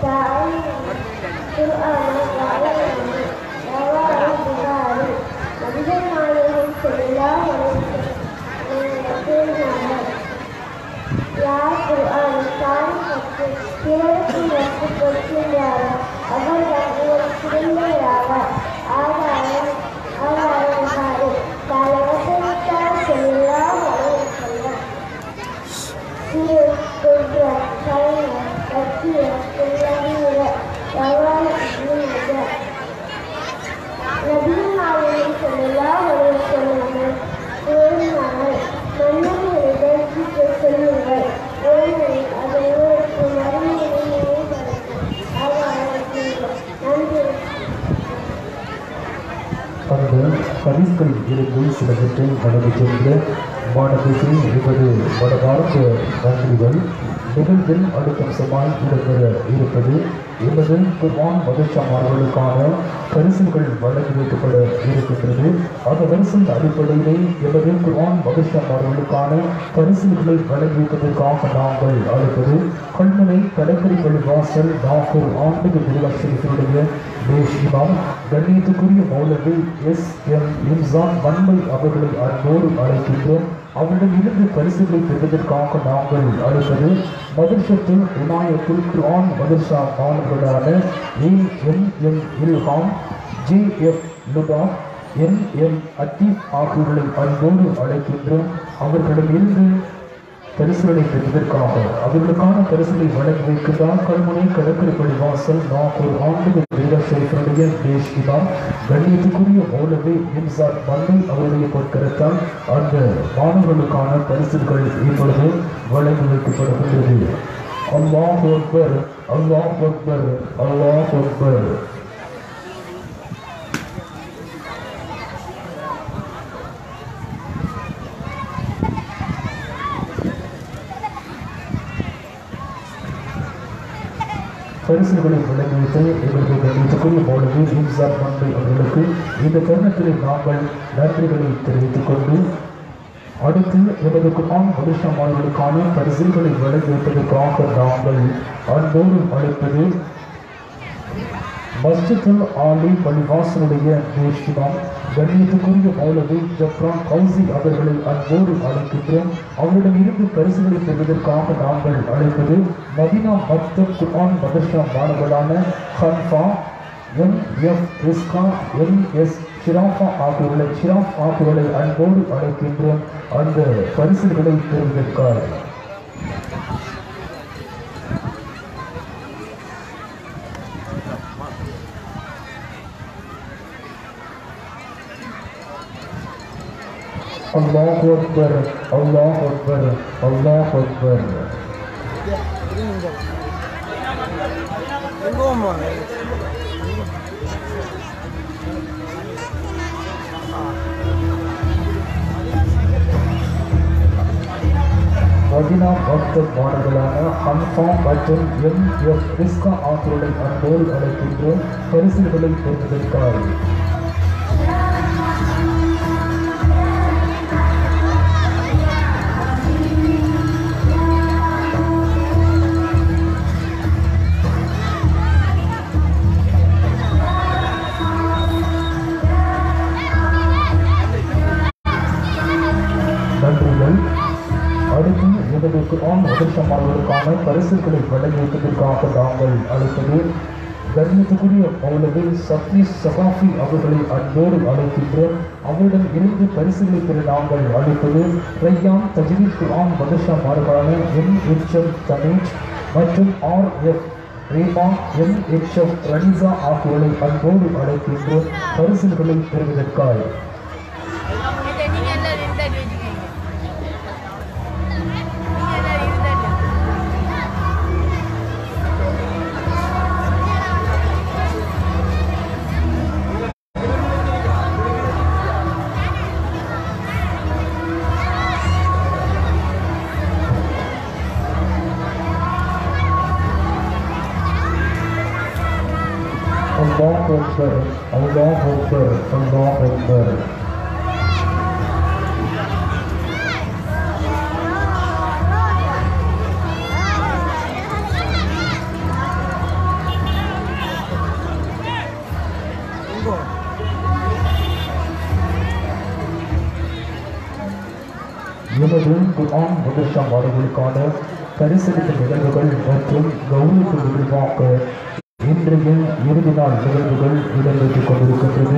யார் குர்ஆன் காரணப்பட்டு பிறருக்கு நட்பு கொடுக்கின்றாரோ அவர்கள் ஒரு சிறந்தவராவார் ஆதாரம் ஆதாரம் காடு காலவசத்தால் செல்லாம் வளர்க்கலாம் சிறு கொன்ற கலைஞர் கட்டிய பிள்ளைவீர எவ்வாறு இருந்தது நபிமாவின் சொல்லலாம் ஒரு சொல்லுங்கள் கூறினார்கள் மன்னர்களிடம் சீக்கிர சொல்லுங்கள் ஏனெனில் அது உங்களுக்கு மறுமையை நினைவுபடுத்தும் அவ்வாறு நன்றி அந்த ஹதீஸ்களில் இருந்து சிலவற்றை கடந்து சென்று மாணவர்கள் இருபது வட பாரத நன்றிகள் நிகழ்வில் அடுத்தம்சமாய் இடம்பெற இருப்பது எமது குர்ஆன் மதச்சாமார்களுக்கான பரிசுகள் வழங்கி வைக்கப்பட இருக்கின்றது அந்த வரிசையின் அடிப்படையிலே எமது குர்ஆன் மதச்சாமார்களுக்கான பரிசுகளை வழங்கி வைப்பதற்காக நாங்கள் அழைப்பது கல்முனை கடற்கரை பள்ளிவாசல் நாகூர் ஆண்டுக திருவாசலுடைய தேஷ் இமாம் கண்ணியத்துக்குரிய மௌலவி எஸ் எம் இம்சான் வன்மை அவர்களை அன்போடு அழைக்கின்றோம் அவரிடம் இருந்து பரிசுகளை பெறுவதற்காக நாங்கள் அழைப்பது மதர்ஷத்துல் இனாயத்துல் குர்ஆன் மதர்ஷா மாணவர்களான A M M Ilham J F Luba N M அத்தீப் ஆகியோர்களை அன்போடு அழைக்கின்றோம் அவர்களிடமிருந்து பரிசுகளை பெறுவதற்காக அவர்களுக்கான பரிசுகளை வழங்கி வைக்கின்றார் கல்முனை கடற்கரை பள்ளிவாசல் நாகூர் ஆண்டு வீரசேகருடைய தேஷ் இமாம் கண்ணியத்துக்குரிய மௌலவி இம்சாத் மன்னை அவருடைய பொற்கரத்தால் அந்த மாணவர்களுக்கான பரிசுகள் இப்பொழுது வழங்கி வைக்கப்படுகின்றது அல்லாஹ் அக்பர் அல்லாஹ் அக்பர் அல்லாஹ் அக்பர் பரிசுகளை வழங்கி வைத்து எங்களுக்கு கண்ணியத்துக்குரிய மௌலவி இம்சாத் மன்னை அவர்களுக்கு இந்த தருணத்தில் நாங்கள் நன்றிகளை தெரிவித்துக் கொண்டு அடுத்து எமது குமான் மனுஷ மாணவர்களுக்கான பரிசுகளை வழங்கி வைப்பதற்காக நாங்கள் அன்போடு அழைப்பது மஸ்ஜிதுல் ஆலி பள்ளிவாசனுடைய தேஷிமாம் கண்ணியத்துக்குரிய மௌலவி ஜப்ரான் கௌசி அவர்களை அன்போடு அழைக்கின்றோம் அவரிடம் இருந்து பரிசுகளை பெறுவதற்காக நாங்கள் அழைப்பது மதினா மக்தம் குர்ஆன் மதர்ஷா மாணவர்களான Hanfa M F Rizka M S Shirafa ஆகியோர்களை ஷிராஃப் ஆகியோர்களை அன்போடு அழைக்கின்றோம் அந்த பரிசுகளை பெறுவதற்காக الله أكبر الله أكبر الله أكبر எங்க போவாங்க மதினா பக்த மாணவர்களான ஹன்ஃபா மற்றும் எம் எஃப் ரிஸ்கா ஆகியோரை அன்போடு அழைக்கின்றோம் பரிசுகளை பெறுவதற்காக நன்றிகள் அடுத்து எமது குர்ஆன் உதர்ஷமானவர்களுக்கான பரிசுகளை வழங்கி வைப்பதற்காக நாங்கள் அழைப்பது கண்ணியத்துக்குரிய மௌலவி சஃபி சகாஃபி அவர்களை அன்போடு அழைக்கின்றோம் அவரிடம் இருந்து பரிசுகளை பெற நாங்கள் அழைப்பது ரையான் தஜ்வீத் குர்ஆன் மதர்ஷா மாறுகளான எம் எச் எம் தனீஜ் மற்றும் R F Reema M H F ரனிசா ஆகியோரை அன்போடு அழைக்கின்றோம் பரிசுகளை பெறுவதற்காக நீங்க எல்லாரும் இருந்தாடி வச்சுக்கீங்க நீங்க எல்லாரும் இருந்தாடி الله أكبر الله أكبر الله أكبر எமது குர்ஆன் முதற்சம் மாணவர்களுக்கான பரிசளித்த நிகழ்வுகள் மற்றும் கௌரவ நிகழ்வாக இன்றைய இறுதி நாள் நிகழ்வுகள் இடம்பெற்றுக் கொண்டிருக்கின்றது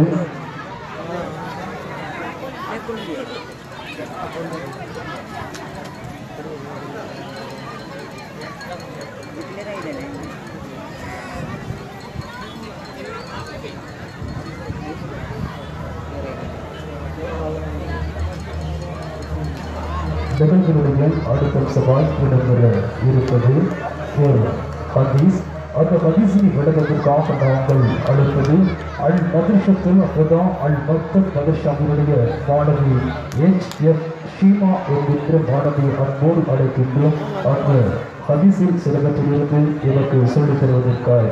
நிகழ்ச்சிகளுடைய அடுத்த சவால் இடம்பெற இருப்பது ஒரு ஹதீஸ் அந்த ஹதீஸை விளங்குவதற்காக நாங்கள் அழைப்பது அல் மதர்ஷத்து ஹுதா அல் மக்தப் மதர்ஷாவினுடைய மாணவி எச் எஃப் ஷீமா என்கின்ற மாணவி அன்போடு அழைக்கின்றோம் அந்த ஹதீஸில் சிலவற்றிலிருந்து எனக்கு சொல்லித் தருவதற்காக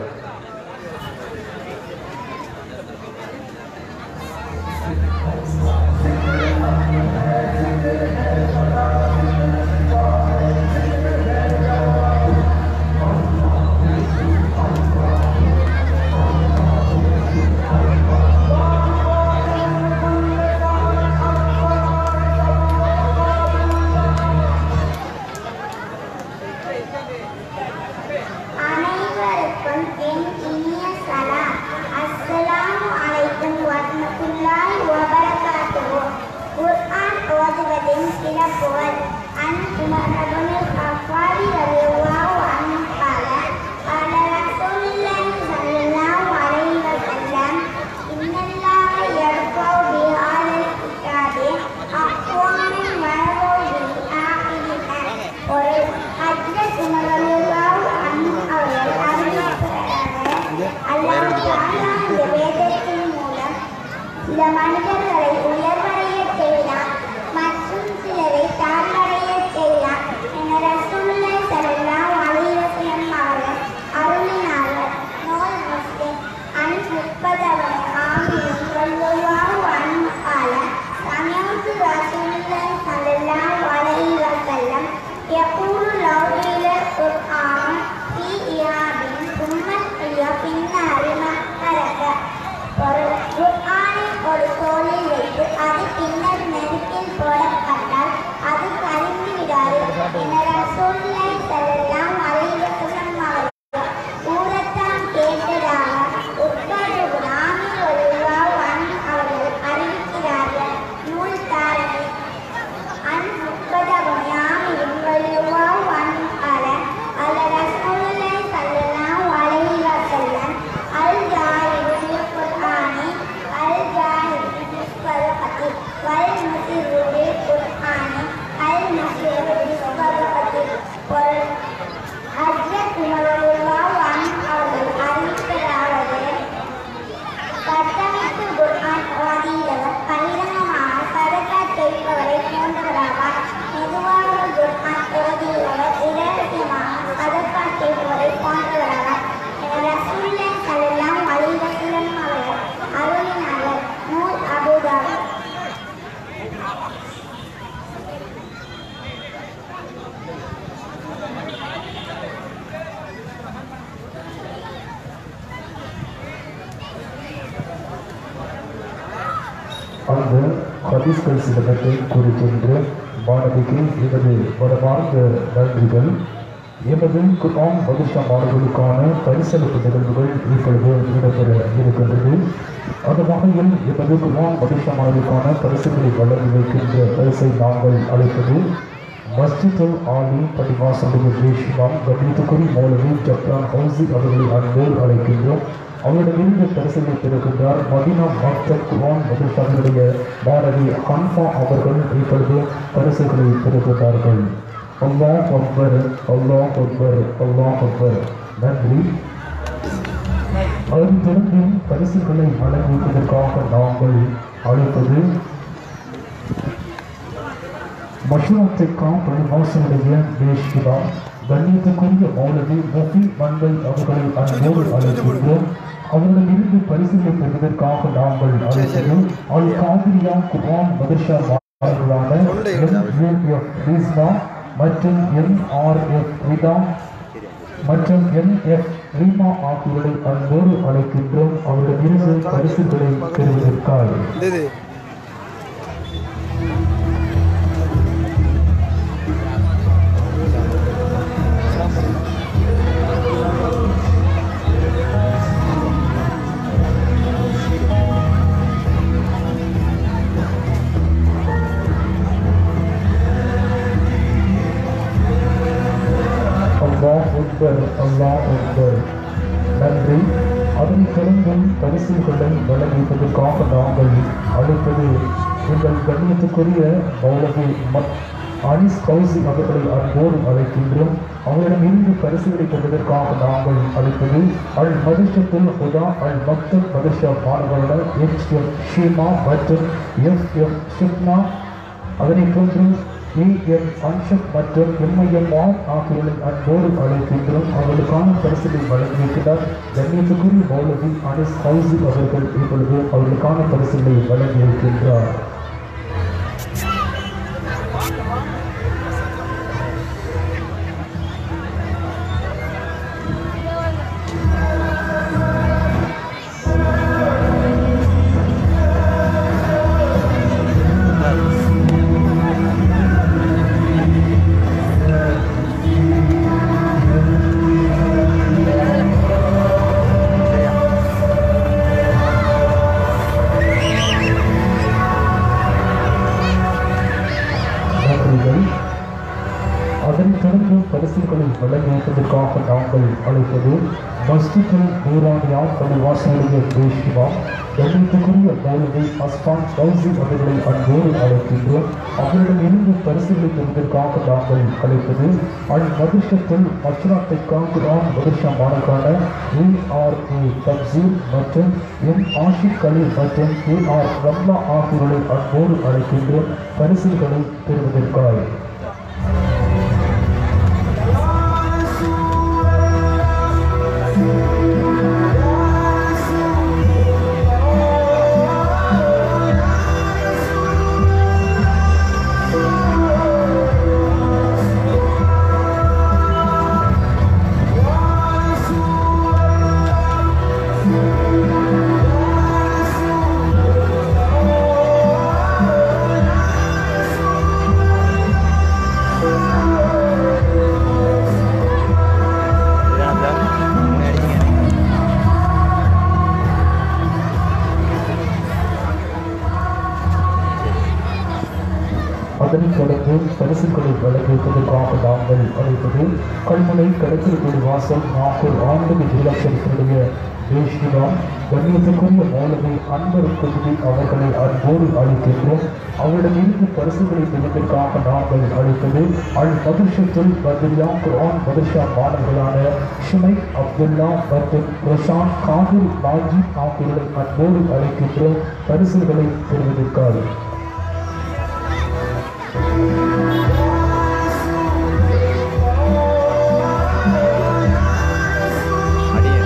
அனைவருக்கும் என் இனிய சலாம் அஸ்ஸலாமு அலைக்கும் வரமத்துல்லாஹி வபரகாத்துஹு குர்ஆன் ஓதுவதின் சிறப்புகள் அன் உமர் இப்னுல் கஃபாரி ரலியல்லாஹு அன்ஹு قال قال رسول الله صلى الله عليه وسلم إن الله يرفع بهذا الكتاب أقواما ويضع به آخرين ஒரு ஹஜ்ரத் உமர் ரலியல்லாஹு அன்ஹு அவர்கள் அறிவிக்கிறார்கள் அல்லாஹ் தஆலா இந்த வேதத்தின் மூலம் சில மனிதர்களை உயர்வடைய செய்யலாம் மற்றும் சிலரை தாழ்வடைய செய்யலாம் என ரசூலுல்லாஹி ஸல்லல்லாஹு அலைஹி வஸல்லம் அவர்கள் அருளினார்கள் நூல் முஸ்லிம் அன் முப்பதவன் ஆமீன் ஸல்லல்லாஹு அன்ஹு قال سمعت رسول الله صلى الله عليه وسلم يقول لو قيل القرآن في إياب ثم قيل في النار ما ترك ஒரு குர்ஆனை ஒரு தோளில் வைத்து அது பின்னர் நெருப்பில் போடப்பட்டால் அது கரிந்து விடாது என ரசூலுல்லாஹி ஸல்லல்லாஹு அலைஹி வஸல்லம் அவர்கள் கூறத்தான் கேட்டதாக உட்கார்ந்து ராமி ஒருவாவு அன் அவர்கள் அறிவிக்கிறார்கள் நூல் தாரணை அன் முப்பதவன் யாமியும் ஒருவாவு அன் அல அல ரசூலுல்லாஹி ஸல்லல்லாஹு அலைஹி வஸல்லம் அல் ஜாஹிரு பில் குர்ஆனி அல் ஜாஹிரு பில் சதகத்தி வல் முஸிரு பில் குர்ஆனி அல் முஸிரு பில் சதகத்தி ஒரு ஹஜ்ரத் உமர் ரலியல்லாஹு அன்ஹு அவர்கள் அறிவித்ததாவது சத்தமிட்டு குர்ஆன் ஓதியவர் பகிரங்கமாக சதகா செய்பவரை போன்றவராவார் மெதுவாக குர்ஆன் ஓதியவர் இரகசியமாக சதகா செய்பவரை போன்றவராவார் என ரசூலுல்லாஹி ஸல்லல்லாஹு அலைஹி வஸல்லம் அவர்கள் அருளினார்கள் நூல் அபூதாவுத் அந்த ஹதீஸ்கள் சிலவற்றை குறிக்கின்ற மாணவிக்கு எமது மனமார்ந்த நன்றிகள் எமது குர்ஆன் மதுஷா மாணவர்களுக்கான பரிசளிப்பு நிகழ்வுகள் இப்பொழுது இடம்பெற இருக்கின்றது அந்த வகையில் எமது குர்ஆன் மதுஷா மாணவர்களுக்கான பரிசுகளை வழங்கி வைக்கின்ற பரிசை நாங்கள் அழைப்பது மஸ்ஜிதுல் ஆலி பள்ளிவாசலுடைய தேசியம் கண்ணியத்துக்குரிய மௌலவி ஜப்ரான் ஹவுசி அவர்களை அன்போடு அழைக்கின்றோம் அவரிடமிருந்து பரிசுகளை பெறுகின்றார் மதினா மக்தப் குர்ஆன் மதுஷாவினுடைய மாணவி ஹன்ஃபா அவர்கள் இப்பொழுது பரிசுகளை பெறுகின்றார்கள் அல்லாஹ் அக்பர் அல்லாஹ் அக்பர் அல்லாஹ் அக்பர் நன்றி அதனைத் தொடர்ந்து பரிசுகளை வழங்குவதற்காக நாங்கள் அழைப்பது மஷூரத்திற்காம் பள்ளிவாசனுடைய தேஷ்கிதா கண்ணியத்துக்குரிய மௌலவி முஃபி மன்வை அவர்களை அன்போடு அழைக்கின்றோம் அவர்களிடமிருந்து பரிசுகளை பெறுவதற்காக நாங்கள் அழைப்பது அல் காதிரியா குர்ஆன் மதர்ஷா மாணவர்களான எம்.ஏ.எஃப். ரிஸ்வா மற்றும் எம்.ஆர்.எஃப். ரிதா மற்றும் எம்.எஃப். ரீமா ஆகியோரை அன்போடு அழைக்கின்றோம் அவர்களிடமிருந்து பரிசுகளை பெறுவதற்காக இது நன்றி அதனைத் தொடர்ந்து பரிசுகளை வழங்கியதற்காக நாங்கள் அழைப்பது எங்கள் கண்ணியத்துக்குரிய மௌலவி மத் அனிஸ் கௌசி அவர்களை அன்போடு அழைக்கின்றோம் அவரிடம் இருந்து பரிசுகளை பெறுவதற்காக நாங்கள் அழைப்பது அல் மதுஷத்தில் உதா அல் மக்தல் மதுஷா மாணவர்கள் எச் எம் ஷீமா மற்றும் எஃப் எம் ஷிப்னா அதனைப் போன்று இ எம் அன்ஷப் மற்றும் எம்ஐஎம்ஆர் ஆகியோரை அன்போடு அழைக்கின்றோம் அவர்களுக்கான பரிசுகளை வழங்கியிருக்கிறார் கண்ணியத்துக்குரிய மௌலவி அனிஸ் கௌசி அவர்கள் இப்பொழுது அவர்களுக்கான பரிசுகளை வழங்கியிருக்கின்றார் நன்றிகள் அதனைத் தொடர்ந்து பரிசுகளை வழங்கியதற்காக நாங்கள் அழைப்பது மஸ்ஜிதில் நூறானியா பள்ளிவாசலுடைய தேசிவா கண்ணியத்துக்குரிய மௌலவி அஸ்பான் ஃபௌசி அவர்களை அன்போடு அழைக்கின்றோம் அவரிடம் இருந்து பரிசுகளை பெறுவதற்காக நாங்கள் அழைப்பது அல் மதுஷத்தில் மஸ்ராத்தை காங்குரான் வருஷமானக்கான ஏ ஆர் ஏ தப்சீர் மற்றும் எம் ஆஷிக் அலி மற்றும் ஏ ஆர் ரம்லா ஆகியோரை அன்போடு அழைக்கின்றோம் பரிசுகளை பெறுவதற்காக இதான் அந்த முன்னாடிங்க அதனைத் தொடர்ந்து பரிசுகளை வழங்கியதற்காக நாங்கள் அழைப்பது கல்முனை கடற்கரை வாசல் நாகூர் ஆண்டு ஜீலாட்சரத்தினுடைய தேசியம் கண்ணியத்துக்குரிய மௌலவி அன்பர் தொகுதி அவர்களை அன்போடு அழைக்கின்றோம் அவரிடமிருந்து பரிசுகளை பெறுவதற்காக நாங்கள் அழைப்பது அல் மதுஷத்தில் பத்ரியா குர்ஆன் மதுஷா மாணவர்களான ஷுமைக் அப்துல்லா மற்றும் பிரசாந்த் காதிர் நாஜி ஆகியோரை அன்போடு அழைக்கின்றோம் பரிசுகளை பெறுவதற்காக அடியே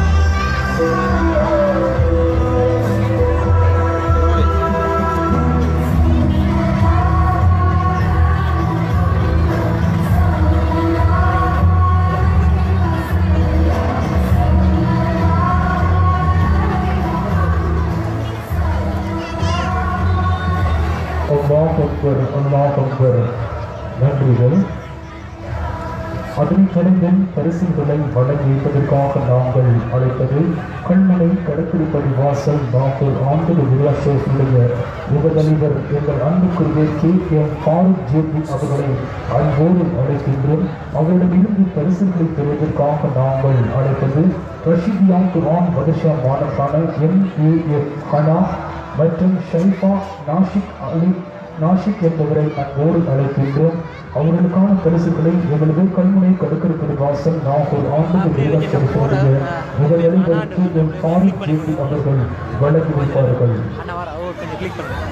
அல்லாஹ் அக்பர் அல்லாஹ் அக்பர் நன்றிகள் அதனைத் தொடர்ந்து பரிசுகளை வழங்கியதற்காக நாங்கள் அழைப்பது கண்மனை கடற்கரைப்படி வாசல் டாக்டர் ஆண்டு விழாசேஷனுடைய உபதலைவர் எங்கள் அன்புக்குரிய கே எம் ஃபாரூக் ஜேபி அவர்களை அன்போடு அழைக்கின்றோம் அவரிடமிருந்து பரிசுகளை பெறுவதற்காக நாங்கள் அழைப்பது ரஷிதியா குரான் வதஷா மாணக்கான எம் ஏ எஃப் ஹனா மற்றும் ஷைஃபா நாஷிக் அலி நாஷிக் என்பவரை அன்போடு அழைக்கின்றோம் அவர்களுக்கான பரிசுகளை எங்களது கல்முனை கடற்கரை வாசல் நாகூர் ஆண்டு நிர்வாகத்தினுடைய முதலமைச்சருக்கு எம் ஃபாரிக் ஜேபி அவர்கள் வழங்கி வைப்பார்கள் அண்ணா வர ஓ கொஞ்சம் கிளிக் பண்ணுங்க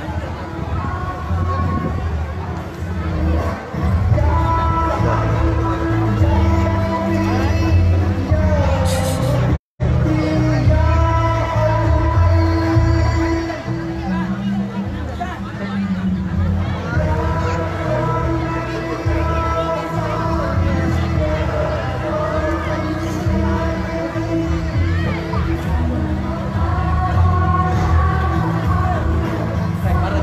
அல்லாஹ்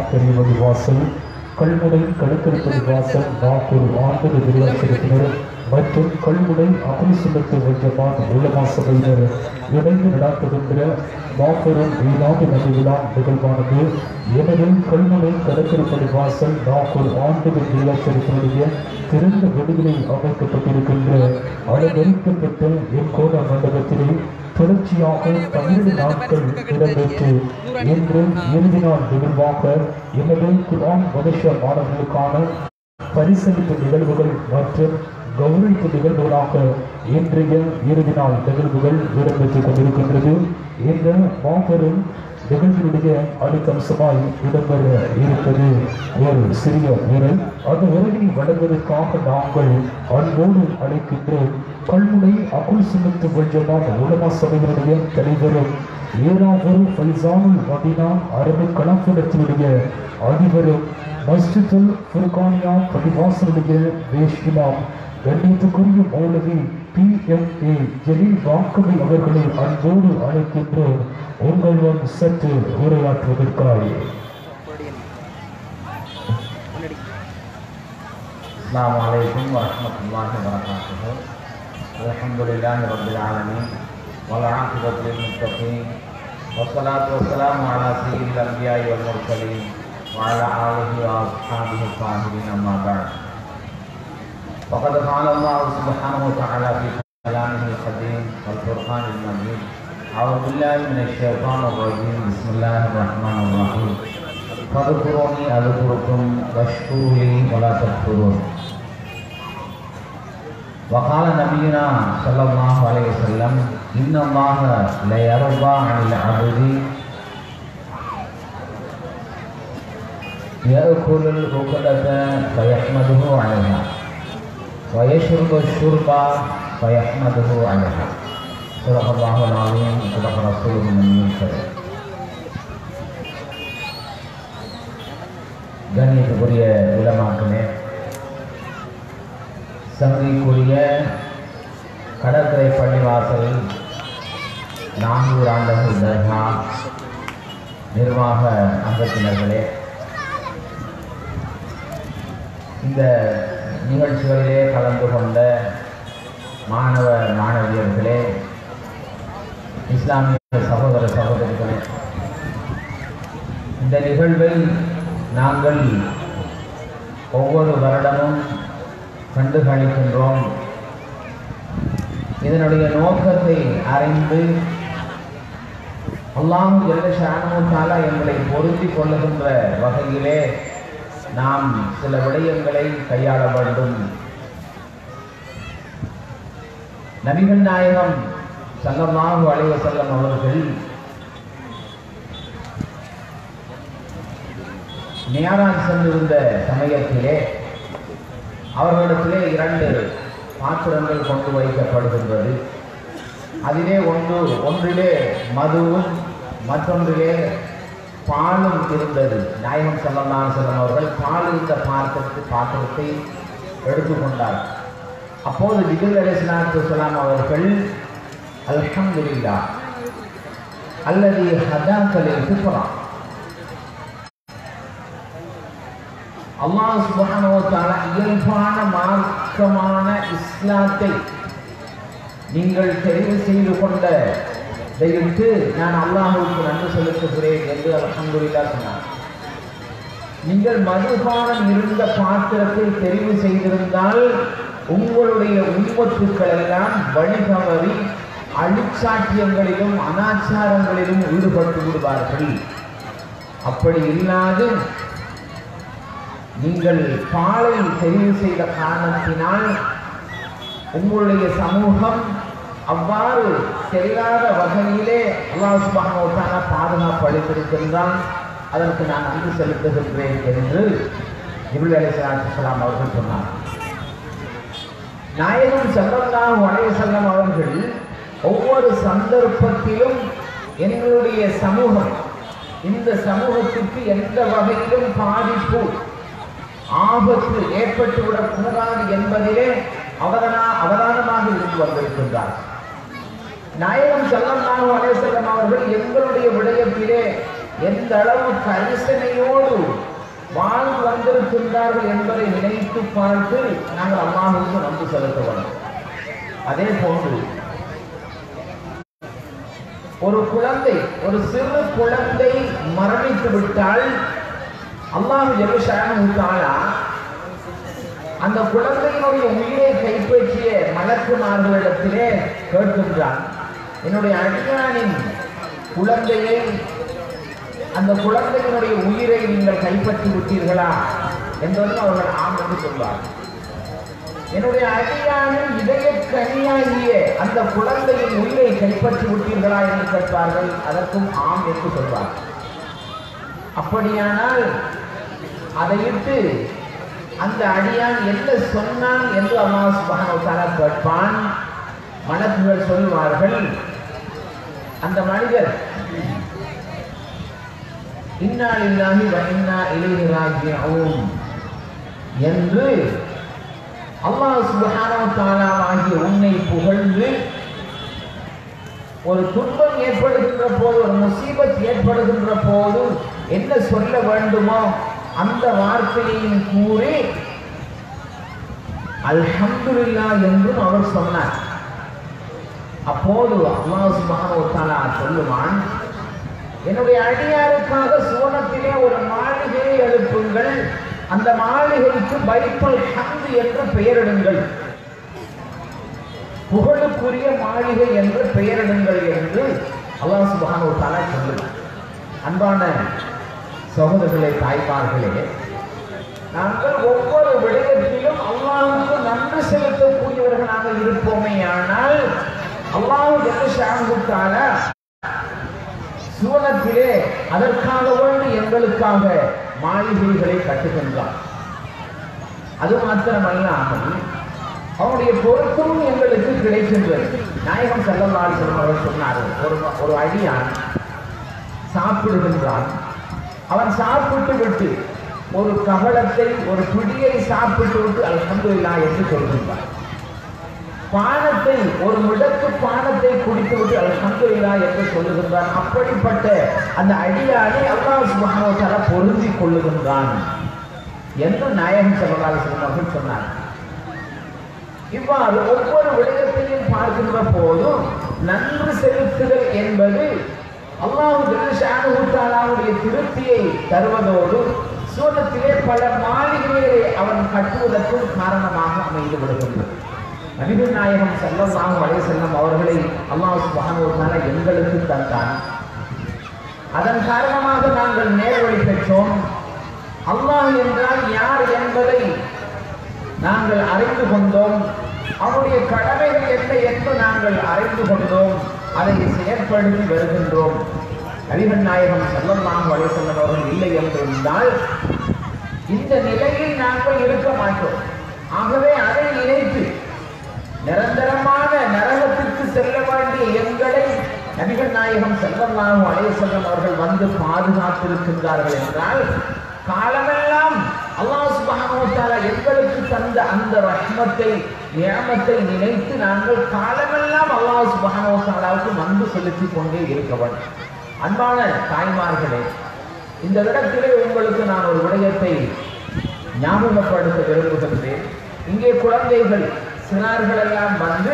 பெரியவது வாசல் கல்முனை கழுத்தெடுப்பது வாசல் நாகூர் ஆண்டது நிர்வாகத்தினர் மற்றும் கல்முனை அபரிசுமத்து வைக்கமான உலமா சபையினர் இணைந்து நடாத்துகின்ற மாபெரும் ஈனாடு நபி விழா நிகழ்வானது எனது கல்முனை கடற்கரைப்படி வாசல் நாகூர் ஆண்டது நிர்வாகத்தினுடைய திறந்த வெளியில் அமைக்கப்பட்டிருக்கின்ற அலங்கரிக்கப்பட்ட எங்கோட மண்டபத்திலே தொடர்ச்சியாக பன்னிரண்டு நாட்கள் இடம்பெற்று இன்று இறுதி நாள் நிகழ்வாக எமது குரான் மனுஷ மாணவர்களுக்கான பரிசளிப்பு நிகழ்வுகள் மற்றும் கௌரவிப்பு நிகழ்வுகளாக இன்றைய இறுதி நாள் நிகழ்வுகள் இடம்பெற்றுக் கொண்டிருக்கின்றது இந்த மாபெரும் நிகழ்ச்சியுடைய அடிக்கம்சமாய் இடம்பெற இருப்பது ஒரு சிறிய உரை அந்த உரையை வழங்குவதற்காக நாங்கள் அன்போடு அழைக்கின்றோம் கல்முனை அகுல் சுமத்து வஞ்சமான உலமா சபையினுடைய தலைவரும் ஏராவூர் ஃபைசானுல் மதினா அரபு கலாபுரத்தினுடைய அதிபரும் மஸ்ஜிதுல் ஃபுர்கானியா பதிவாசனுடைய வேஷ்மிலாம் கண்ணியத்துக்குரிய மௌலவி பி எம் ஏ ஜலீல் வாக்கவி அவர்களை அன்போடு அழைக்கின்றோம் உங்களுடன் சற்று உரையாற்றுவதற்காக السلام عليكم ورحمة الله وبركاته الحمد لله رب العالمين والعاقبة للمتقين والصلاة والسلام على سيد الأنبياء والمرسلين وعلى آله وأصحابه الطاهرين أما بعد وقد قال الله سبحانه وتعالى في كلامه القديم والفرقان المجيد أعوذ بالله من الشيطان الرجيم بسم الله الرحمن الرحيم فاذكروني أذكركم واشكروا لي ولا تكفرون وقال نبينا صلى الله عليه وسلم إن الله لا يرضى عن العبد يأكل الأكلة فيحمده عليها ويشرب الشرب فيحمده عليها صدق الله العظيم وصدق رسوله النبي الكريم கண்ணியத்துக்குரிய உலமாக்களே சங்கதிக்குரிய கடற்கரை பள்ளிவாசல் நான்கு ஆண்டர்கள் தர்கா நிர்வாக அங்கத்தினர்களே இந்த நிகழ்ச்சிகளிலே கலந்து கொண்ட மாணவ மாணவியர்களே இஸ்லாமிய சகோதர சகோதரிகளே இந்த நிகழ்வை நாங்கள் ஒவ்வொரு வருடமும் கண்டுகளிக்கின்றோம் இதனுடைய நோக்கத்தை அறிந்து அல்லாஹ் எல்லஷானுத்தாலா எங்களை பொருத்தி கொள்ளுகின்ற வகையிலே நாம் சில விடயங்களை கையாள வேண்டும் நபிகள் நாயகம் சல்லல்லாஹு அலைஹி வஸல்லம் அவர்கள் நியாரான் சென்றிருந்த சமயத்திலே அவர்களிடத்திலே இரண்டு பாத்திரங்கள் கொண்டு வைக்கப்படுகின்றது அதிலே ஒன்று ஒன்றிலே மதுவும் மற்றொன்றிலே பாலும் இருந்தது நாயகம் சல்லல்லாஹு செல்லம் அவர்கள் பால் இருந்த பாத்திரத்து பாத்திரத்தை எடுத்துக்கொண்டார் அப்போது ஜிபில் அலிஸ்லாத்து வலாம் அவர்கள் அல்ஹம்துலில்லா அல்லது ஹதாக்களில் சுப்பலாம் அல்லாஹ் சுப்ஹானஹு வ தஆலா இயல்பான மார்க்கமான இஸ்லாத்தை நீங்கள் தெரிவு செய்து கொண்ட இதையிட்டு நான் அல்லாஹ்வுக்கு நன்றி செலுத்துகிறேன் என்று அல்ஹம்துலில்லாஹ் சொன்னார் நீங்கள் மதுபானம் இருந்த பாத்திரத்தை தெரிவு செய்திருந்தால் உங்களுடைய உண்மத்துக்கள் எல்லாம் வழிதவறி அழிச்சாட்டியங்களிலும் அனாச்சாரங்களிலும் ஈடுபட்டு விடுவார்கள் அப்படி இல்லாது நீங்கள் பாலை தெரிவு செய்த காரணத்தினால் உங்களுடைய சமூகம் அவ்வாறு செல்லாத வகையிலே அல்லாஹ் சுப்ஹானஹு வ தஆலா பாதுகாப்பு அளித்திருக்கின்றான் அதற்கு நான் நன்றி செலுத்துகின்றேன் என்று ஜிப்ரீல் அலைஹிஸ்ஸலாம் அவர்கள் சொன்னார் நாயகம் ஸல்லல்லாஹு அலைஹி வஸல்லம் அவர்கள் ஒவ்வொரு சந்தர்ப்பத்திலும் எங்களுடைய சமூகம் இந்த சமூகத்திற்கு எந்த வகையிலும் பாதிப்பு ஆபத்து ஏற்பட்டுவிடக் கூடாது என்பதிலே அவதான அவதானமாக இருந்து வந்திருக்கின்றார் நாயகம் ஸல்லல்லாஹு அலைஹி வஸல்லம் அவர்கள் எங்களுடைய விடயத்திலே எந்த அளவு கரிசனையோடு வாழ்ந்து வந்திருக்கின்றார்கள் என்பதை நினைத்து பார்த்து நாங்கள் அல்லாஹுக்கு நன்றி செலுத்த வேண்டும் அதே போன்று ஒரு குழந்தை ஒரு சிறு குழந்தை மரணித்து விட்டால் அல்லாஹ் ஜெருஷானா அந்த குழந்தையினுடைய உயிரை கைப்பற்றிய மலக்குமார்களிடத்திலே கேட்கின்றான் என்னுடைய அடியானின் குழந்தையை அந்த குழந்தையினுடைய உயிரை நீங்கள் கைப்பற்றி விட்டீர்களா என்பதும் அவர்கள் ஆம் என்று சொல்வார் என்னுடைய அடியானின் இதய கனியாகிய அந்த குழந்தையின் உயிரை கைப்பற்றி விட்டீர்களா என்று கேட்பார்கள் அதற்கும் ஆம் என்று சொல்வார் அப்படியானால் அதையிட்டு அந்த அடியான் என்ன சொன்னான் என்று அல்லாஹ் சுப்ஹானஹு வ தஆலா கேட்பான் மலக்குகள் சொல்வார்கள் அந்த மனிதர் இன்னா லில்லாஹி வ இன்னா இலைஹி ராஜிஊன் என்று அல்லாஹ் சுப்ஹானஹு வ தஆலா ஆகிய உன்னை புகழ்ந்து ஒரு துன்பம் ஏற்படுகின்ற போது ஒரு முசீபத் ஏற்படுகின்ற போது என்ன சொல்ல வேண்டுமோ அந்த வார்த்தையையும் கூறி அல்ஹம்துலில்லா என்றும் அவர் சொன்னார் அப்போது அல்லாஹ் சுப்ஹானஹு வ தஆலா சொல்லுவான் என்னுடைய அடியாருக்காக சுவனத்திலே ஒரு மாளிகையை எழுப்புங்கள் அந்த மாளிகைக்கு பைத்துல் ஹம்து என்று பெயரிடுங்கள் புகழுக்குரிய மாளிகை என்று பெயரிடுங்கள் என்று அல்லாஹ் சுப்ஹானஹு வ தஆலா சொல்லுவார் அன்பான சகோதரர்களே தாய்மார்களே நாங்கள் ஒவ்வொரு விடயத்திலும் அல்லாஹுக்கு நன்றி செலுத்தக்கூடியவர்களாக இருப்போமே ஆனால் அல்லாஹு ஜெல்லஷானுக்கான சுவனத்திலே அதற்காக வேண்டி எங்களுக்காக மாளிகைகளை கட்டுகின்றார் அது மாத்திரமல்லாமல் அவனுடைய பொருத்தமும் எங்களுக்கு கிடைக்கின்றது நாயகம் செல்லல்லால் அவர்கள் சொன்னார்கள் ஒரு ஒரு அடியான் சாப்பிடுகின்றான் அவன் சாப்பிட்டு விட்டு ஒரு கவளத்தை ஒரு பிடியை சாப்பிட்டு விட்டு அல்ஹம்துலில்லா என்று சொல்கின்றான் பானத்தை ஒரு முடக்கு பானத்தை குடித்து விட்டு அல்ஹம்துலில்லா என்று சொல்லுகின்றான் அப்படிப்பட்ட அந்த அடியானை அல்லாஹ் சுப்ஹானஹு வ தஆலா பொருந்தி கொள்ளுகின்றான் என்று நாயகம் ஸல்லல்லாஹு அலைஹி வஸல்லம் சொன்னார் இவ்வாறு ஒவ்வொரு விடயத்தையும் பார்க்கின்ற போதும் நன்றி செலுத்துதல் என்பது அல்லாஹு ஜெல்லஷானுடைய திருப்தியை தருவதோடு சூழத்திலே பல மாளிகைகளை அவன் கட்டுவதற்கும் காரணமாக அமைந்து விடுகின்றது நபிகள் நாயகம் செல்லல்லாஹு அலைஹி செல்லம் அவர்களை அல்லாஹ் சுப்ஹானஹு எங்களுக்கு தந்தான் அதன் காரணமாக நாங்கள் நேர்வழி பெற்றோம் அல்லாஹ் என்றால் யார் என்பதை நாங்கள் அறிந்து கொண்டோம் அவருடைய கடமைகள் என்ன என்று நாங்கள் அறிந்து கொண்டோம் அதை செயற்படுத்தி வருகின்றோம் நபிகள் நாயகம் செல்லல்லாம் வழி செல்லவர்கள் இல்லை என்று இருந்தால் இந்த நிலையில் நாங்கள் இருக்க மாட்டோம் ஆகவே அதை நினைத்து நிரந்தரமான நரகத்திற்கு செல்ல வேண்டிய எங்களை நபிகள் நாயகம் செல்லல்லாம் வளைய செல்லம் அவர்கள் வந்து பாதுகாத்திருக்கின்றார்கள் என்றால் காலமெல்லாம் அல்லாஹ் சுப்ஹானஹு வ தஆலா எங்களுக்கு தந்த அந்த ரஹ்மத்தை நியமத்தை நினைத்து நாங்கள் காலமெல்லாம் அல்லாஹ் சுப்ஹானஹு வ தஆலாவுக்கு நன்றி செலுத்திக் கொண்டே இருக்க வேண்டும் அன்பான தாய்மார்களே இந்த இடத்திலே உங்களுக்கு நான் ஒரு விடயத்தை ஞாபகப்படுத்த விரும்புகின்றேன் இங்கே குழந்தைகள் சிறார்கள் எல்லாம் வந்து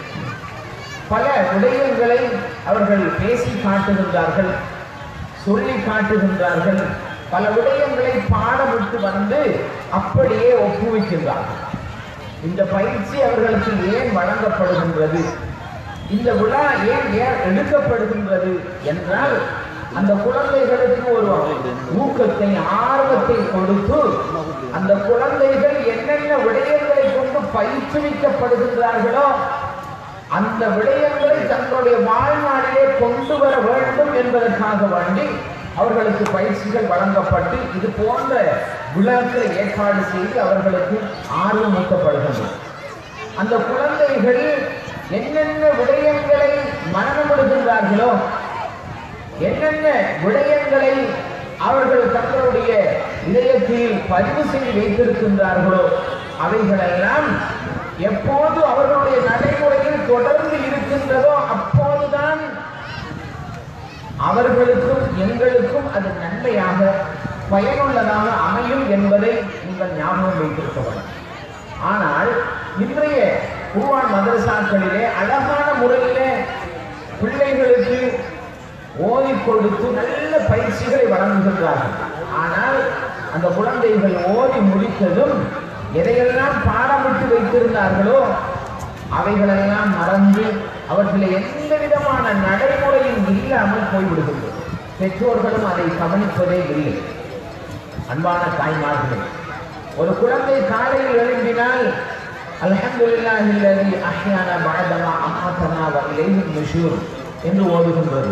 பல விடயங்களை அவர்கள் பேசி காட்டுகின்றார்கள் சொல்லி காட்டுகின்றார்கள் பல விடயங்களை பாடமிட்டு வந்து அப்படியே ஒப்புவிக்கின்றார்கள் இந்த பயிற்சி அவர்களுக்கு ஏன் வழங்கப்படுகின்றது இந்த விழா ஏன் ஏன் எடுக்கப்படுகின்றது என்றால் அந்த குழந்தைகளுக்கு ஒரு ஊக்கத்தை ஆர்வத்தை கொடுத்து அந்த குழந்தைகள் என்னென்ன விடயங்களை கொண்டு பயிற்றுவிக்கப்படுகின்றார்களோ அந்த விடயங்களை தங்களுடைய வாழ்நாளிலே கொண்டு வர வேண்டும் என்பதற்காக வேண்டி அவர்களுக்கு பயிற்சிகள் வழங்கப்பட்டு இது போன்ற விழாக்களை ஏற்பாடு செய்து அவர்களுக்கு ஆர்வமூட்டப்படுகின்றன அந்த குழந்தைகள் என்னென்ன விடயங்களை மனநமிடுகின்றார்களோ என்னென்ன விடயங்களை அவர்கள் தங்களுடைய இதயத்தில் பதிவு செய்து வைத்திருக்கின்றார்களோ அவைகளெல்லாம் எப்போது அவர்களுடைய நடைமுறையில் தொடர்ந்து இருக்கின்றதோ அப்போதுதான் அவர்களுக்கும் எங்களுக்கும் அது நன்மையாக பயனுள்ளதாக அமையும் என்பதை நீங்கள் ஞாபகம் வைத்திருக்க வேண்டும் ஆனால் இன்றைய குர்ஆன் மதரசாக்களிலே அழகான முறையிலே பிள்ளைகளுக்கு ஓதி கொடுத்து நல்ல பயிற்சிகளை வழங்குகின்றார்கள் ஆனால் அந்த குழந்தைகள் ஓதி முடித்ததும் எதையெல்லாம் பாடமிட்டு வைத்திருந்தார்களோ அவைகளெல்லாம் மறந்து அவர்களை எந்த விதமான நடைமுறையும் இல்லாமல் போய்விடுகின்றது பெற்றோர்களும் அதை கவனிப்பதே இல்லை அன்பான தாய்மார்களே ஒரு குழந்தை காலையில் எழும்பினால் அல்ஹம்துலில்லாஹி அல்லதி அஹ்யானா பஅதமா அமாதனா வ இலைஹி நுஷூர் என்று ஓதுகின்றது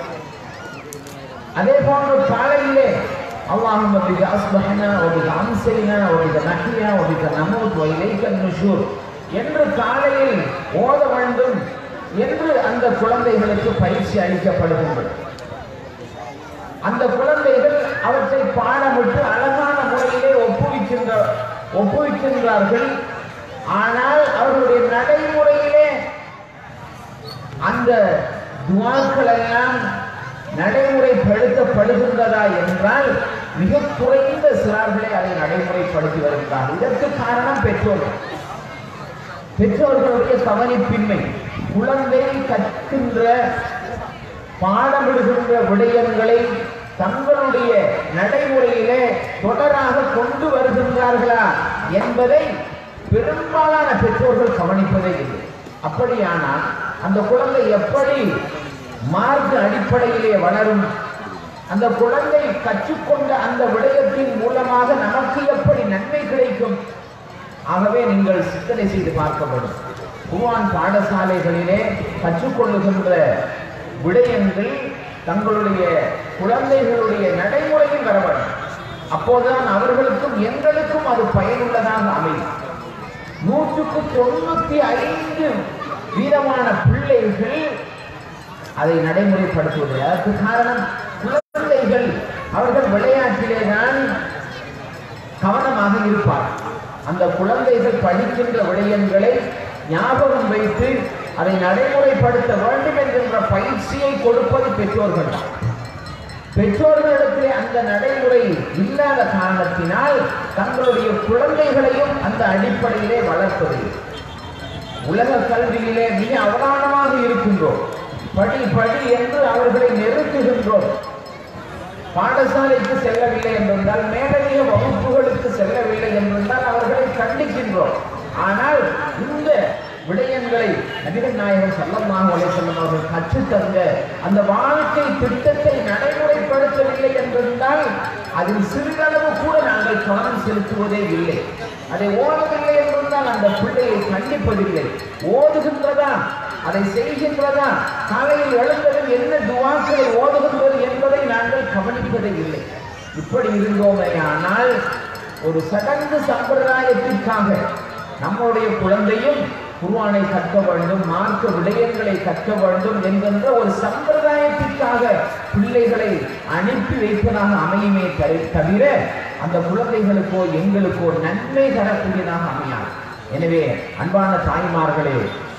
அதே போன்று காலையிலே اللهم بك أصبحنا وبك أمسينا وبك نحيا وبك نموت وإليك النشور என்று காலையில் ஓத வேண்டும் என்று அந்த குழந்தைகளுக்கு பயிற்சி அளிக்கப்படுகின்றது அந்த குழந்தைகள் அவற்றை பாடமிட்டு அழகான முறையிலே ஒப்புவிக்கின்ற ஒப்புவிக்கின்றார்கள் ஆனால் அவர்களுடைய நடைமுறையிலே அந்த துவாக்கள் எல்லாம் நடைமுறைப்படுத்தப்படுகின்றதா என்றால் மிக குறைந்த சிறார்களே அதை நடைமுறைப்படுத்தி வருகிறார்கள் இதற்கு காரணம் பெற்றோர்கள் பெற்றோர்களுடைய கவனிப்பின்மை குழந்தை கற்கின்ற பாடமிடுகின்ற விடயங்களை தங்களுடைய நடைமுறையிலே தொடராக கொண்டு வருகின்றார்களா என்பதை பெரும்பாலான பெற்றோர்கள் கவனிப்பதே இல்லை அப்படியானால் அந்த குழந்தை எப்படி மார்க்க அடிப்படையிலே வளரும் அந்த குழந்தை கற்றுக்கொண்ட அந்த விடயத்தின் மூலமாக நமக்கு எப்படி நன்மை கிடைக்கும் ஆகவே நீங்கள் சிந்தனை செய்து பார்க்கப்படும் குர்ஆன் பாடசாலைகளிலே கற்றுக்கொள்ளுகின்ற விடயங்கள் தங்களுடைய குழந்தைகளுடைய நடைமுறையில் வர வேண்டும் அப்போதுதான் அவர்களுக்கும் எங்களுக்கும் அது பயனுள்ளதாக அமையும் நூற்றுக்கு தொண்ணூத்தி ஐந்து வீதமான பிள்ளைகள் அதை நடைமுறைப்படுத்துவதில்லை அதற்கு காரணம் குழந்தைகள் அவர்கள் விளையாட்டிலே தான் கவனமாக இருப்பார் அந்த குழந்தைகள் படிக்கின்ற விடயங்களை ஞாபகம் வைத்து அதை நடைமுறைப்படுத்த வேண்டும் என்கின்ற பயிற்சியை கொடுப்பது பெற்றோர்கள் தான் பெற்றோர்களிடத்திலே அந்த நடைமுறை இல்லாத காரணத்தினால் தங்களுடைய குழந்தைகளையும் அந்த அடிப்படையிலே வளர்ப்பதில்லை உலக கல்வியிலே மிக அவதானமாக இருக்கின்றோம் படி படி என்று அவர்களை நெருக்குகின்றோம் பாடசாலைக்கு செல்லவில்லை என்றிருந்தால் மேலதிக வகுப்புகளுக்கு செல்லவில்லை என்றிருந்தால் அவர்களை கண்டிக்கின்றோம் ஆனால் இந்த விடயங்களை நபிகள் நாயகர் சல்லல்லாஹு அலைஹி வஸல்லம் அவர்கள் கற்றுத்தந்த அந்த வாழ்க்கை திட்டத்தை நடைமுறைப்படுத்தவில்லை என்றிருந்தால் அதில் சிறிதளவு கூட நாங்கள் கவனம் செலுத்துவதே இல்லை அதை ஓதவில்லை என்றிருந்தால் அந்த பிள்ளையை கண்டிப்பதில்லை ஓதுகின்றதா அதை செய்கின்றதா காலையில் எழுந்ததும் என்ன துவாக்களை ஓதுகின்றது என்பதை நாங்கள் கவனிப்பதே இல்லை இப்படி இருந்தோமே ஆனால் ஒரு சடங்கு சம்பிரதாயத்திற்காக நம்முடைய குழந்தையும் குர்ஆனை கற்க வேண்டும் மார்க்க விடயங்களை கற்க வேண்டும் என்கின்ற ஒரு சம்பிரதாயத்திற்காக பிள்ளைகளை அனுப்பி வைப்பதாக அமையுமே தரி- தவிர அந்த குழந்தைகளுக்கோ எங்களுக்கோ நன்மை தரக்கூடியதாக அமையாது எனவே அன்பான தாய்மார்களே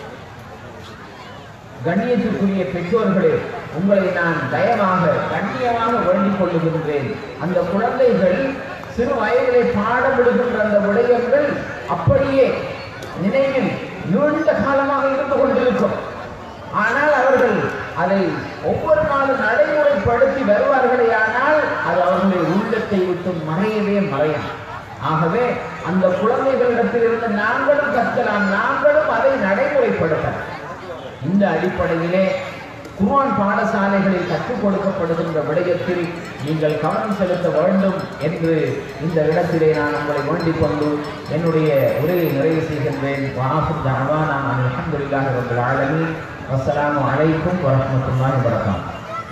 கண்ணியத்திற்குரிய பெற்றோர்களே உங்களை நான் தயவாக கண்ணியமாக வேண்டிக் கொள்ளுகின்றேன் அந்த குழந்தைகள் சிறு வயதிலே பாடமிடுகின்ற அந்த விடயங்கள் அப்படியே நினைவில் நீண்ட காலமாக இருந்து கொண்டிருக்கும் ஆனால் அவர்கள் அதை ஒவ்வொரு நாளும் நடைமுறைப்படுத்தி வருவார்களே ஆனால் அது அவர்களுடைய உள்ளத்தை விட்டு மறையவே மறையும் ஆகவே அந்த குழந்தைகளிடத்திலிருந்து நாங்களும் கற்கலாம் நாங்களும் அதை நடைமுறைப்படுத்தலாம் இந்த அடிப்படையிலே குர்ஆன் பாடசாலைகளில் கற்றுக் கொடுக்கப்படுகின்ற விடயத்தில் நீங்கள் கவனம் செலுத்த வேண்டும் என்று இந்த இடத்திலே நான் உங்களை வேண்டிக் கொண்டு என்னுடைய உரையை நிறைவு செய்கின்றேன் வாசு தவானா அல்ஹம்துலில்லாஹி ரப்பில் ஆலமீன் அஸ்ஸலாமு அலைக்கும் வரஹ்மத்துல்லாஹி வபரகாத்துஹு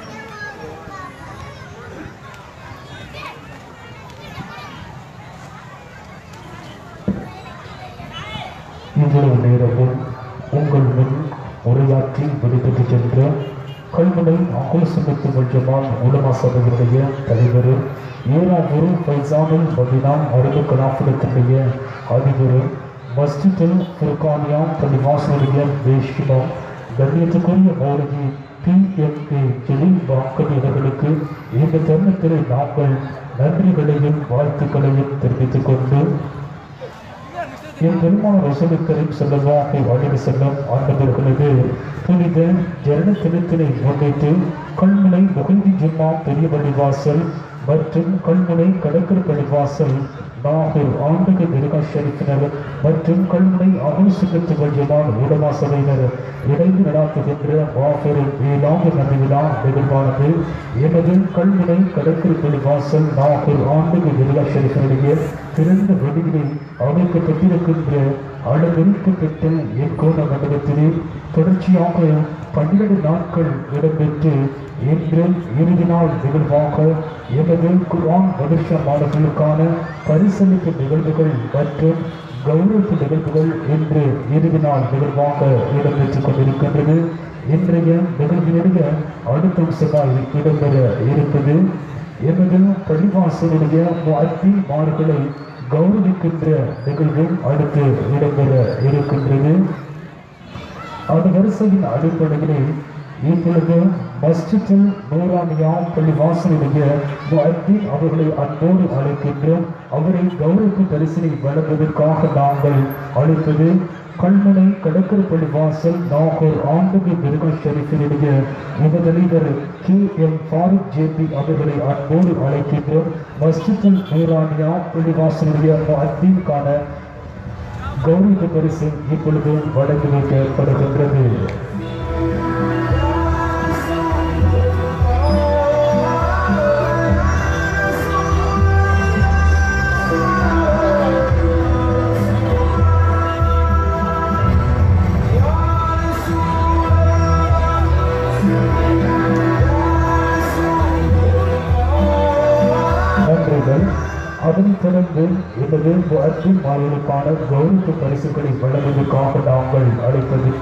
இவ்வளவு நேரமும் உங்கள் முன் உரையாற்றி விடுபட்டு சென்ற கல்முனை அகுல் சுமத்து மன்றமான் உலமா சபையினுடைய தலைவர் ஏரா குரு ஃபைசானுல் மதினா அரபு கலாபுரத்தினுடைய அதிபர் மஸ்ஜிதுல் ஃபுர்கானியா பள்ளிவாசலுடைய வேஷ்கிமா கண்ணியத்துக்குரிய மௌலவி டி எம் கே ஜெலீல் வாக்கல் இவர்களுக்கு இந்த தருணத்தில் நாங்கள் நன்றிகளையும் வாழ்த்துக்களையும் தெரிவித்துக் கொண்டு என் பெருமாள் ரசூலுக்கரின் செல்லவாக வழிவு செல்லும் ஆண்டவர்களது புனித ஜரண தினத்தினை முன்னிட்டு கல்முனை முகிந்தி ஜும்மா பெரிய பள்ளிவாசல் மற்றும் கல்முனை கடற்கரை பள்ளிவாசல் நாகூர் ஆண்டுக மிருகா ஷெரீஃபினர் மற்றும் கல்முனை அகுசுகத்து வல்ஜமான் உடமா சபையினர் இணைந்து நடாத்துகின்ற மாபெரும் ஏழாண்டு நதி விழா நிகழ்வானது எமது கல்முனை கடற்கரை பள்ளிவாசல் நாகூர் ஆண்டுக மிருகா ஷெரீஃபினுடைய திறந்த வெளியில் அமைக்கப்பட்டிருக்கின்ற அளவிற்கப்பட்ட எண்கோண மண்டபத்திலே தொடர்ச்சியாக பன்னிரண்டு நாட்கள் இடம்பெற்று இன்று இறுதி நாள் நிகழ்வாக எமது குர்ஆன் மதர்ஷா மாணவர்களுக்கான பரிசளிப்பு நிகழ்வுகள் மற்றும் கௌரவிப்பு நிகழ்வுகள் இன்று இறுதி நாள் நிகழ்வாக இடம்பெற்றுக் கொண்டிருக்கின்றது இன்றைய நிகழ்வினுடைய அடுத்த அம்சமாய் இடம்பெற இருப்பது எமது பள்ளிவாசலுடைய அத்திமார்களை கௌரவிக்கின்ற நிகழ்வும் அடுத்து இடம்பெற இருக்கின்றது அந்த வரிசையின் அடிப்படையிலே இப்பொழுது மஸ்ஜித்தில் நூறானியா பள்ளிவாசலுடைய முஅத்தின் அவர்களை அன்போடு அழைக்கின்றோம் அவரை கௌரவிப்பு பரிசினை வழங்குவதற்காக நாங்கள் அழைப்பது கல்முனை கடற்கரை பள்ளிவாசல் நாகூர் ஆண்டுகு மிருக ஷெரீஃபினுடைய உபதலைவர் கே எம் ஃபாரூக் ஜேபி அவர்களை அன்போடு அழைக்கின்றோம் மஸ்ஜித்தில் நூறானியா பள்ளிவாசலுடைய முஅத்தின்கான கௌரவ பரிசு இப்பொழுது வழங்கி வைக்கப்படுகின்றது நன்றிகள் அதனைத் தொடர்ந்து எமது அர்ஜுன் மாயலுக்கான கௌரவ பரிசுகளை வழங்குவதற்காக நாங்கள் அழைப்பது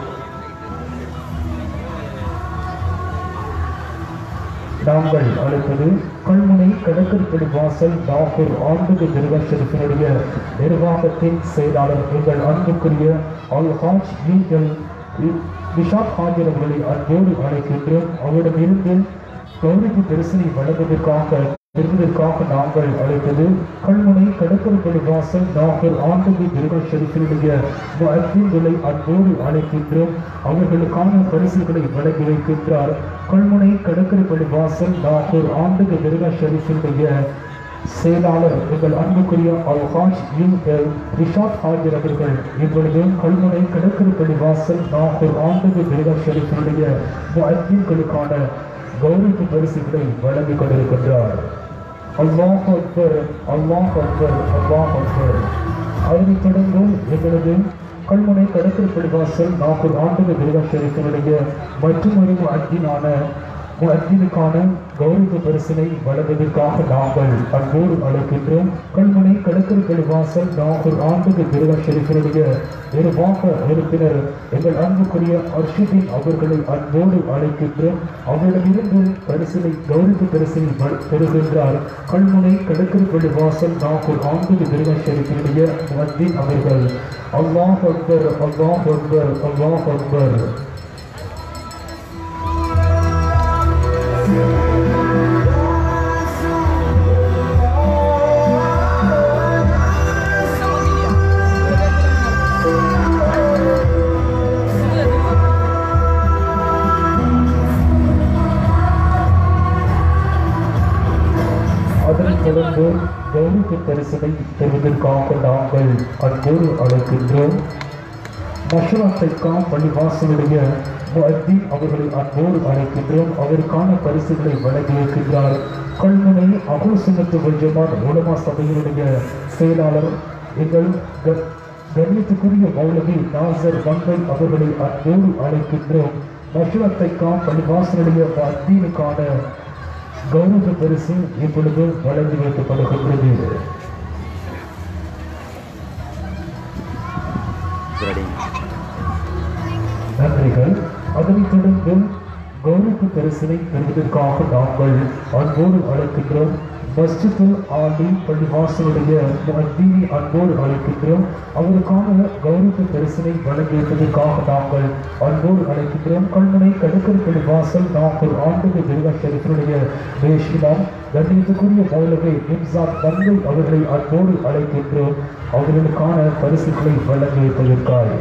நாங்கள் அழைப்பது கல்முனை கடற்கரை வாசல் நாகூர் ஆண்டுகு நிர்வாகத்தினுடைய நிர்வாகத்தின் செயலாளர் எங்கள் அன்புக்குரிய அல்ஹாஜ் நீங்கள் விஷாத் ஹாஜர் அவர்களை அன்போடு அழைக்கின்றோம் அவரிடமிருந்து கௌரவ பரிசினை வழங்குவதற்காக பெறுவதற்காக நாங்கள் அழைப்பது கல்முனை கடற்கரை வாசல் நாகூர் ஆண்டுகு நிர்வாக ஷெரீஃபினுடைய அர்ஜுன்களை அன்போடு அழைக்கின்றோம் அவர்களுக்கான பரிசுகளை வழங்கி வைக்கின்றார் கல்முனை கடற்கரை வாசல் நாகூர் ஆண்டுகு நிர்வாக ஷெரீஃபினுடைய செயலாளர் எங்கள் அன்புக்குரிய அல்ஹாஜ் யூ எல் ரிஷாத் ஹாஜர் அவர்கள் இப்பொழுது கல்முனை கடற்கரை வாசல் நாகூர் ஆண்டுகு நிர்வாக ஷெரீஃபினுடைய அர்ஜுன்களுக்கான கௌரவ பரிசுகளை வழங்கிக் கொண்டிருக்கின்றார் அல்லாஹ் அக்பர் அல்லாஹ் அக்பர் அல்லாஹ் அக்பர் அதனைத் தொடர்ந்து எங்களது கல்முனை கடற்கரை பள்ளிவாசல் நாகூர் ஆண்டுக துர்கா ஷெரீஃபினுடைய மற்றொரு அத்தினான அத்தினுக்கான கௌரவ பரிசினை வழங்குவதற்காக நாங்கள் அன்போடு அழைக்கின்றோம் கல்முனை கடற்கரை பள்ளிவாசல் நாகூர் ஆண்டுக துர்கா ஷெரீஃபினுடைய நிர்வாக உறுப்பினர் எங்கள் அன்புக்குரிய அர்ஷிதின் அவர்களை அன்போடு அழைக்கின்றோம் அவரிடமிருந்து பரிசினை கௌரவ பரிசினை வ- பெறுகின்றார் கல்முனை கடற்கரை பள்ளிவாசல் நாகூர் ஆண்டுக துர்கா ஷெரீஃபினுடைய மத்தின் அவர்கள் அல்லாஹ் அக்பர் அல்லாஹ் அக்பர் அல்லாஹ் அக்பர் அதனைத் தொடர்ந்து கௌரவ பரிசினை பெறுவதற்காக நாங்கள் அன்போடு அழைக்கின்றோம் மஷராத்தைக்கா பள்ளிவாசலுடைய முஅத்தின் அவர்களை அன்போடு அழைக்கின்றோம் அவருக்கான பரிசுகளை வழங்கி வைக்கின்றார் கல்முனை அபுல் சுன்னத்து வல்ஜமான் உலமா சபையினுடைய செயலாளர் எங்கள் க- கண்ணியத்துக்குரிய மௌலவி நாசர் வங்கை அவர்களை அன்போடு அழைக்கின்றோம் மஷராத்தைக்கா பள்ளிவாசலுடைய முஅத்தினுக்கான கௌரவ பரிசு இப்பொழுது வழங்கி வைக்கப்படுகின்றது ரெடி நன்றிகள் அதனைத் தொடர்ந்து கௌரவ பரிசினை பெறுவதற்காக நாங்கள் அன்போடு அழைக்கின்றோம் மஸ்ஜிதுல் ஆலி பள்ளிவாசலுடைய முஹத்தீனை அன்போடு அழைக்கின்றோம் அவருக்கான கௌரவ பரிசினை வழங்கியதற்காக நாங்கள் அன்போடு அழைக்கின்றோம் கல்முனை கடற்கரை பள்ளிவாசல் நாங்கள் ஆண்டுக்கு துர்கா ஷெரீஃபினுடைய பேஷிலாம் கண்ணியத்துக்குரிய மௌலவை இம்சாத் தந்தை அவர்களை அன்போடு அழைக்கின்றோம் அவர்களுக்கான பரிசுகளை வழங்கியதற்காக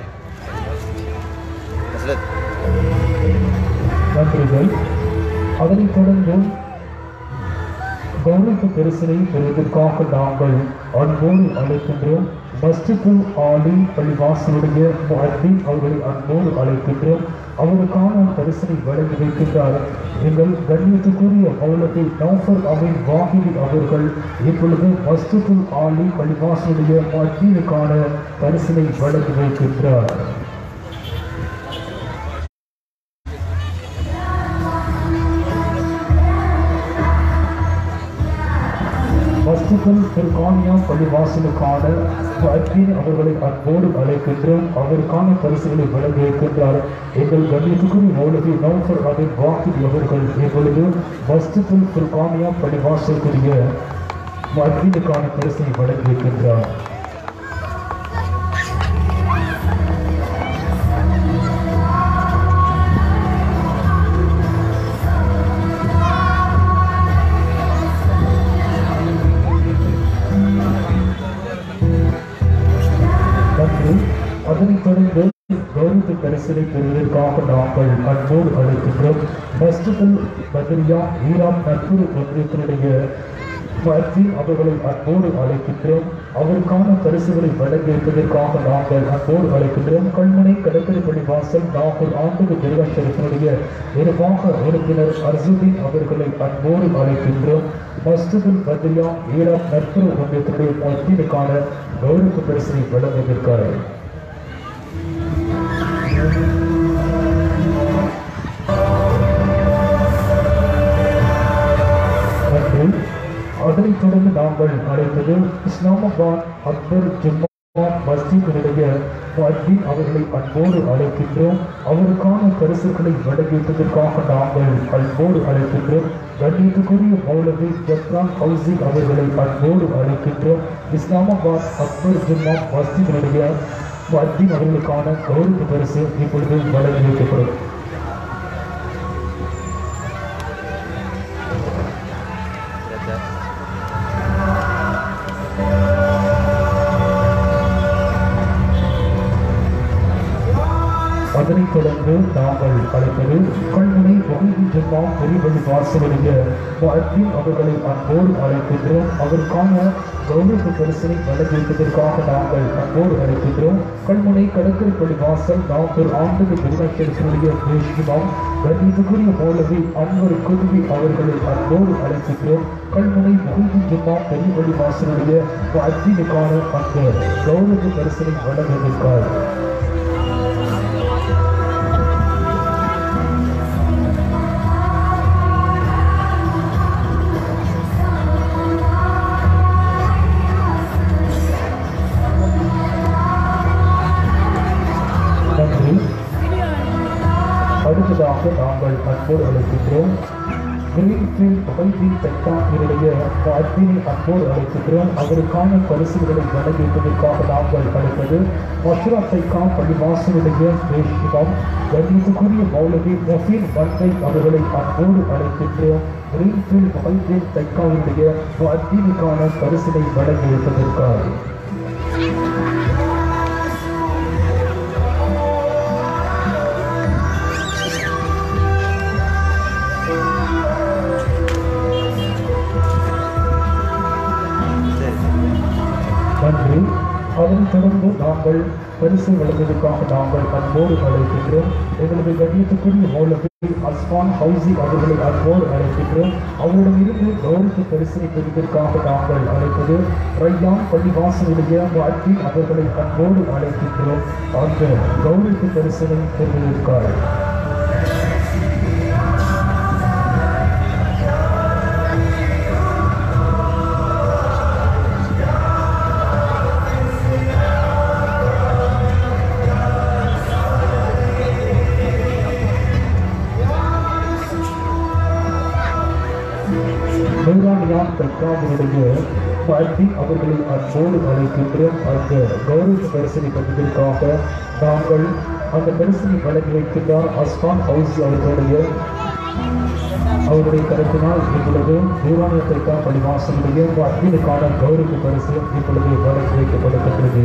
நன்றிகள் அதனைத் தொடர்ந்து கௌரவ பரிசனை பெறுவதற்காக நாங்கள் அன்போடு அழைக்கின்றோம் மஸ்ஜிதுல் ஆலி பள்ளிவாசலுடைய முஹத்தீன் அவர்களை அன்போடு அழைக்கின்றோம் அவருக்கான பரிசனை வழங்கி வைக்கின்றார் எங்கள் கண்ணியத்துக்குரிய மௌலவி நௌஃபர் அமீன் வாஹிதி அவர்கள் இப்பொழுது மஸ்ஜிதுல் ஆலி பள்ளிவாசலுடைய முஹத்தீனுக்கான பரிசனை வழங்கி வைக்கின்றார் மஸ்ஜிதுல் ஃபிர்கானியா பள்ளிவாசலுக்கான அத்தீன் அவர்களை அன்போடு அழைக்கின்றோம் அவருக்கான பரிசுகளை வழங்கி இருக்கின்றார் எங்கள் கண்ணியத்துக்குரிய மௌலவி நௌஃபர் அபின் வாஹித் அவர்கள் இப்பொழுது மஸ்ஜிதுல் ஃபிர்கானியா பள்ளிவாசலுக்குரிய அத்தீனுக்கான பரிசை வழங்கி இருக்கின்றார் நன்றி அதனைத் தொடர்ந்து கௌரவ பரிசனை பெறுவதற்காக நாங்கள் அன்போடு அழைக்கின்றோம் மஸ்ஜிதுல் பத்ரியா ஈரான் நட்பு ஒன்றியத்தினுடைய மத்தியில் அவர்களை அன்போடு அழைக்கின்றோம் அவருக்கான பரிசுகளை வழங்கியிருப்பதற்காக நாங்கள் அன்போடு அழைக்கின்றோம் கல்முனை கடற்கரை பள்ளி வாசல் நாகூர் ஆண்டுக்கு திருவாச்சரத்தினுடைய நிர்வாக உறுப்பினர் அர்சுதீன் அவர்களை அன்போடு அழைக்கின்றோம் மஸ்ஜிதுல் பத்ரியா ஈரான் நட்பு ஒன்றியத்தினுடைய மத்தியிலுக்கான கௌரவ பரிசனை வழங்குவதற்காக நன்றி அதனைத் தொடர்ந்து நாங்கள் அழைத்தது இஸ்லாமாபாத் அக்பர் ஜும்மா மஸ்ஜிதினுடைய மஸ்ஜித் அவர்களை அன்போடு அழைக்கின்றோம் அவருக்கான பரிசுகளை வழங்கியதற்காக நாங்கள் அன்போடு அழைக்கின்றோம் கண்ணியத்துக்குரிய மௌலவி ஜப்ரான் ஹவுசி அவர்களை அன்போடு அழைக்கின்றோம் இஸ்லாமாபாத் அக்பர் ஜும்மா மஸ்ஜிதினுடைய மஸ்ஜித் அவர்களுக்கான கௌரவ பரிசு இப்பொழுது வழங்கி வைக்கப்படும் அதனைத் தொடர்ந்து நாங்கள் அழைப்பது கண்முனை வகை ஜெம்மா பெரியவழி வாசலுடைய அத்தின் அவர்களை அன்போடு அழைக்கின்றோம் அதற்கான கௌரவ பரிசனை வழங்கியிருப்பதற்காக நாங்கள் அன்போடு அழைக்கின்றோம் கண்முனை கடற்கரை பள்ளி வாசல் நாங்கள் ஆண்டுக்கு பெருமைக்கரசனுடைய பேசுகிறோம் கண்ணியத்துக்குரிய மௌலவி அன்வர் குருவி அவர்களை அன்போடு அழைக்கின்றோம் கண்முனை வகை ஜெம்மா பெரியவழி வாசலுடைய அத்தினுக்கான அந்த கௌரவ பரிசனை வழங்குவதற்காக நன்றி அடுத்ததாக நாங்கள் அன்போடு அழைக்கின்றோம் கிரீன்ஃபீல்ட் வைத்தி தட்டாக்கினுடைய அத்தினை அன்போடு அழைக்கின்றோம் அவருக்கான பரிசுகளை வழங்கியிருப்பதற்காக நாங்கள் அழைப்பது மசுரா தைக்கா பள்ளிவாசனுடைய பேஷிகம் கண்ணியத்துக்குரிய மௌலவி மொஃபின் மந்தை அவர்களை அன்போடு அழைக்கின்றோம் கிரீன்ஃபீல்ட் வைத்தி தைக்காவினுடைய அத்தினுக்கான பரிசினை வழங்கியிருப்பதற்காக நன்றி அதனைத் தொடர்ந்து நாங்கள் பரிசு வழங்குவதற்காக நாங்கள் அன்போடு அழைக்கின்றோம் எங்களது கண்ணியத்துக்குரிய மௌலவி அஸ்மான் ஹவுசி அவர்களை அன்போடு அழைக்கின்றோம் அவரிடமிருந்து கௌரவ பரிசினை பெறுவதற்காக நாங்கள் அழைப்பது ரையான் பள்ளிவாசனுடைய வாழ்க்கை அவர்களை அன்போடு அழைக்கின்றோம் அந்த கௌரவ பரிசினை பெறுவதற்காக நூறானியான் தக்க மக்காவினுடைய வாழ்த்தி அவர்களை அன்போடு அழைக்கின்றோம் அந்த கௌரவ தரிசனை பகுதிக்காக நாங்கள் அந்த தரிசனை வழங்கி வைக்கின்றார் அஸ்மான் ஹவுஸ் அவர்களுடைய அவருடைய கருத்தினால் இப்பொழுது தீர்மானத்திற்கான பள்ளிவாசனுடைய அக்னிக்கான கௌரவ பரிசு இப்பொழுது வழங்கி வைக்கப்படுகின்றது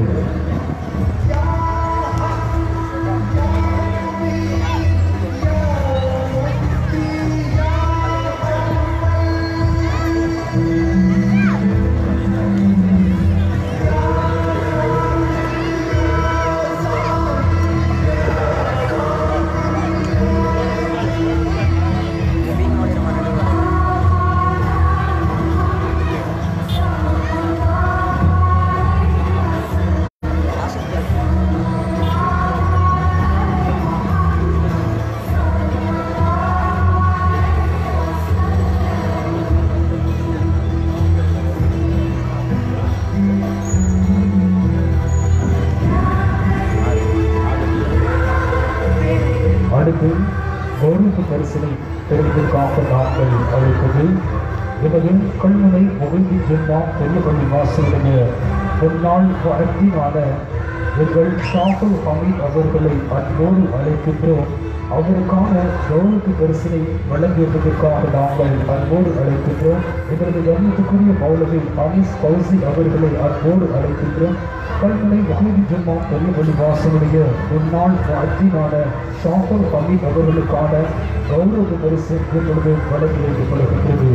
அடுத்து கௌரவ பரிசனை பெறுவதற்காக நாங்கள் அழைப்பது எமது கல்முனை முகந்தி ஜில்லா பெரியபள்ளி வாசலுடைய முன்னாள் அத்தினான எங்கள் ஷாகுல் ஹமீத் அவர்களை அன்போடு அழைக்கின்றோம் அவருக்கான கௌரவ பரிசனை வழங்கியதற்காக நாங்கள் அன்போடு அழைக்கின்றோம் எங்களது கவனத்துக்குரிய மௌலவி அனீஸ் பௌசி அவர்களை அன்போடு அழைக்கின்றோம் கல்முனை முகந்தி ஜில்லா பெரியபள்ளி வாசலுடைய முன்னாள் அத்தினான ஷாகுல் ஹமீத் அவர்களுக்கான கௌரவ பரிசு இப்பொழுது வழங்கி வைக்கப்படுகின்றது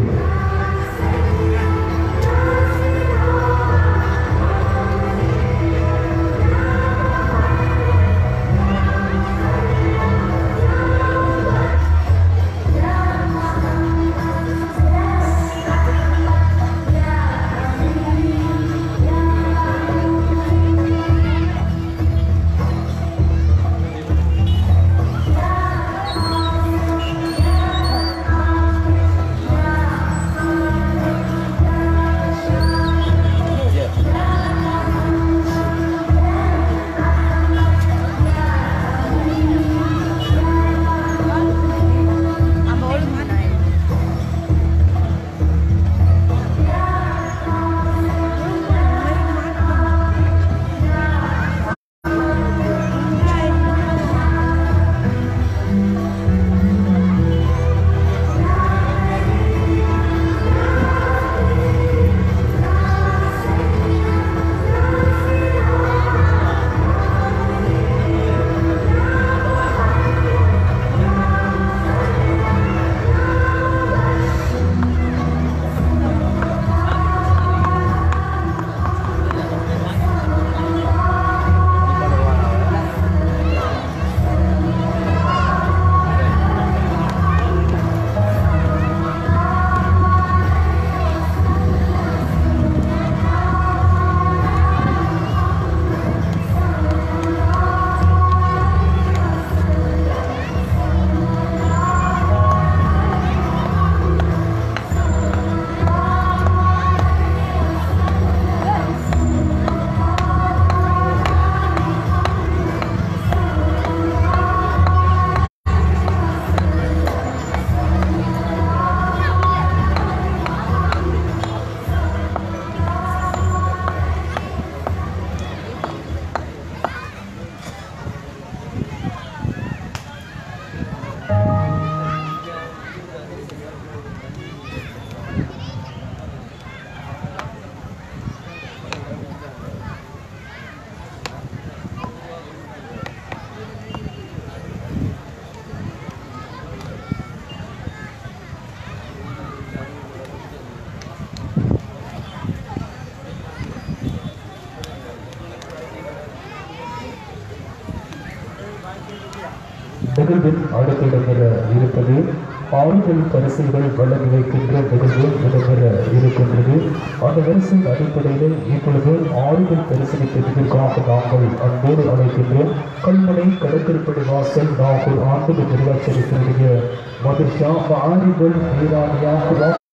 நிகழ்வில் அடுத்த இடம்பெற இருப்பது ஆறுதல் பரிசுகள் வழங்கி வைக்கின்ற நிகழ்வு இடம்பெற இருக்கின்றது அந்த வரிசையின் அடிப்படையில் இப்பொழுது ஆறுதல் பரிசனை பெறுவதற்காக நாங்கள் அன்போடு அழைக்கின்றோம் கல்முனை கடற்கரைப்படி வாசல் நாகூர் ஆண்டு நிர்வாகத்தினுடைய மதுஷா ஆறுதல் வீராணியா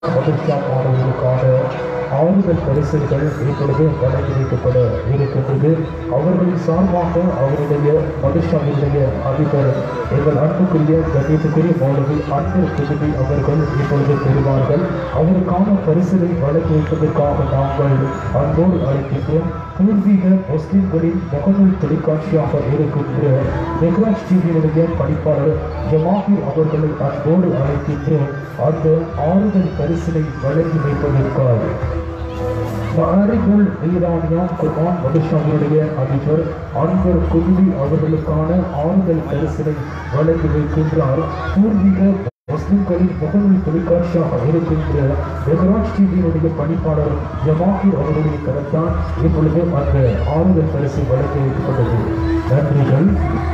மகிழ்ச்சியா மாணவர்களுக்கான ஆறுதல் பரிசுகள் இப்பொழுது வழங்கி வைக்கப்பட இருக்கின்றது அவர்களின் சார்பாக அவருடைய மதுஷாவினுடைய அதிபர் எங்கள் அன்புக்குரிய கண்ணியத்துக்குரிய மாணவி அன்பு புதுமை அவர்கள் இப்பொழுது பெறுவார்கள் அவருக்கான பரிசுகளை வழங்கி வைப்பதற்காக நாங்கள் அன்போடு அழைக்கின்றோம் பூர்வீக முஸ்லிம்களின் முகநூல் தொலைக்காட்சியாக இருக்கின்ற மெக்ராஜ் டிவியினுடைய படிப்பாளர் ஜமாஹிர் அவர்களை அன்போடு அழைக்கின்றோம் அந்த ஆறுதல் பரிசினை வழங்கி வைப்பதற்காக மாரிகுல் ஈரானியா குர்ஆன் மதுஷாவினுடைய அதிபர் அன்பர் குருவி அவர்களுக்கான ஆறுதல் பரிசினை வழங்கி வைக்கின்றார் பூர்வீக முஸ்லிம்களின் முகநூல் தொலைக்காட்சியாக இருக்கின்ற மெகராஜ் டிவியினுடைய பணிப்பாளர் ஜமாஹிர் அவருடைய கருத்தான் இப்பொழுது அந்த ஆறுதல் பரிசு வழங்கி வைக்கப்பட்டது நன்றிகள்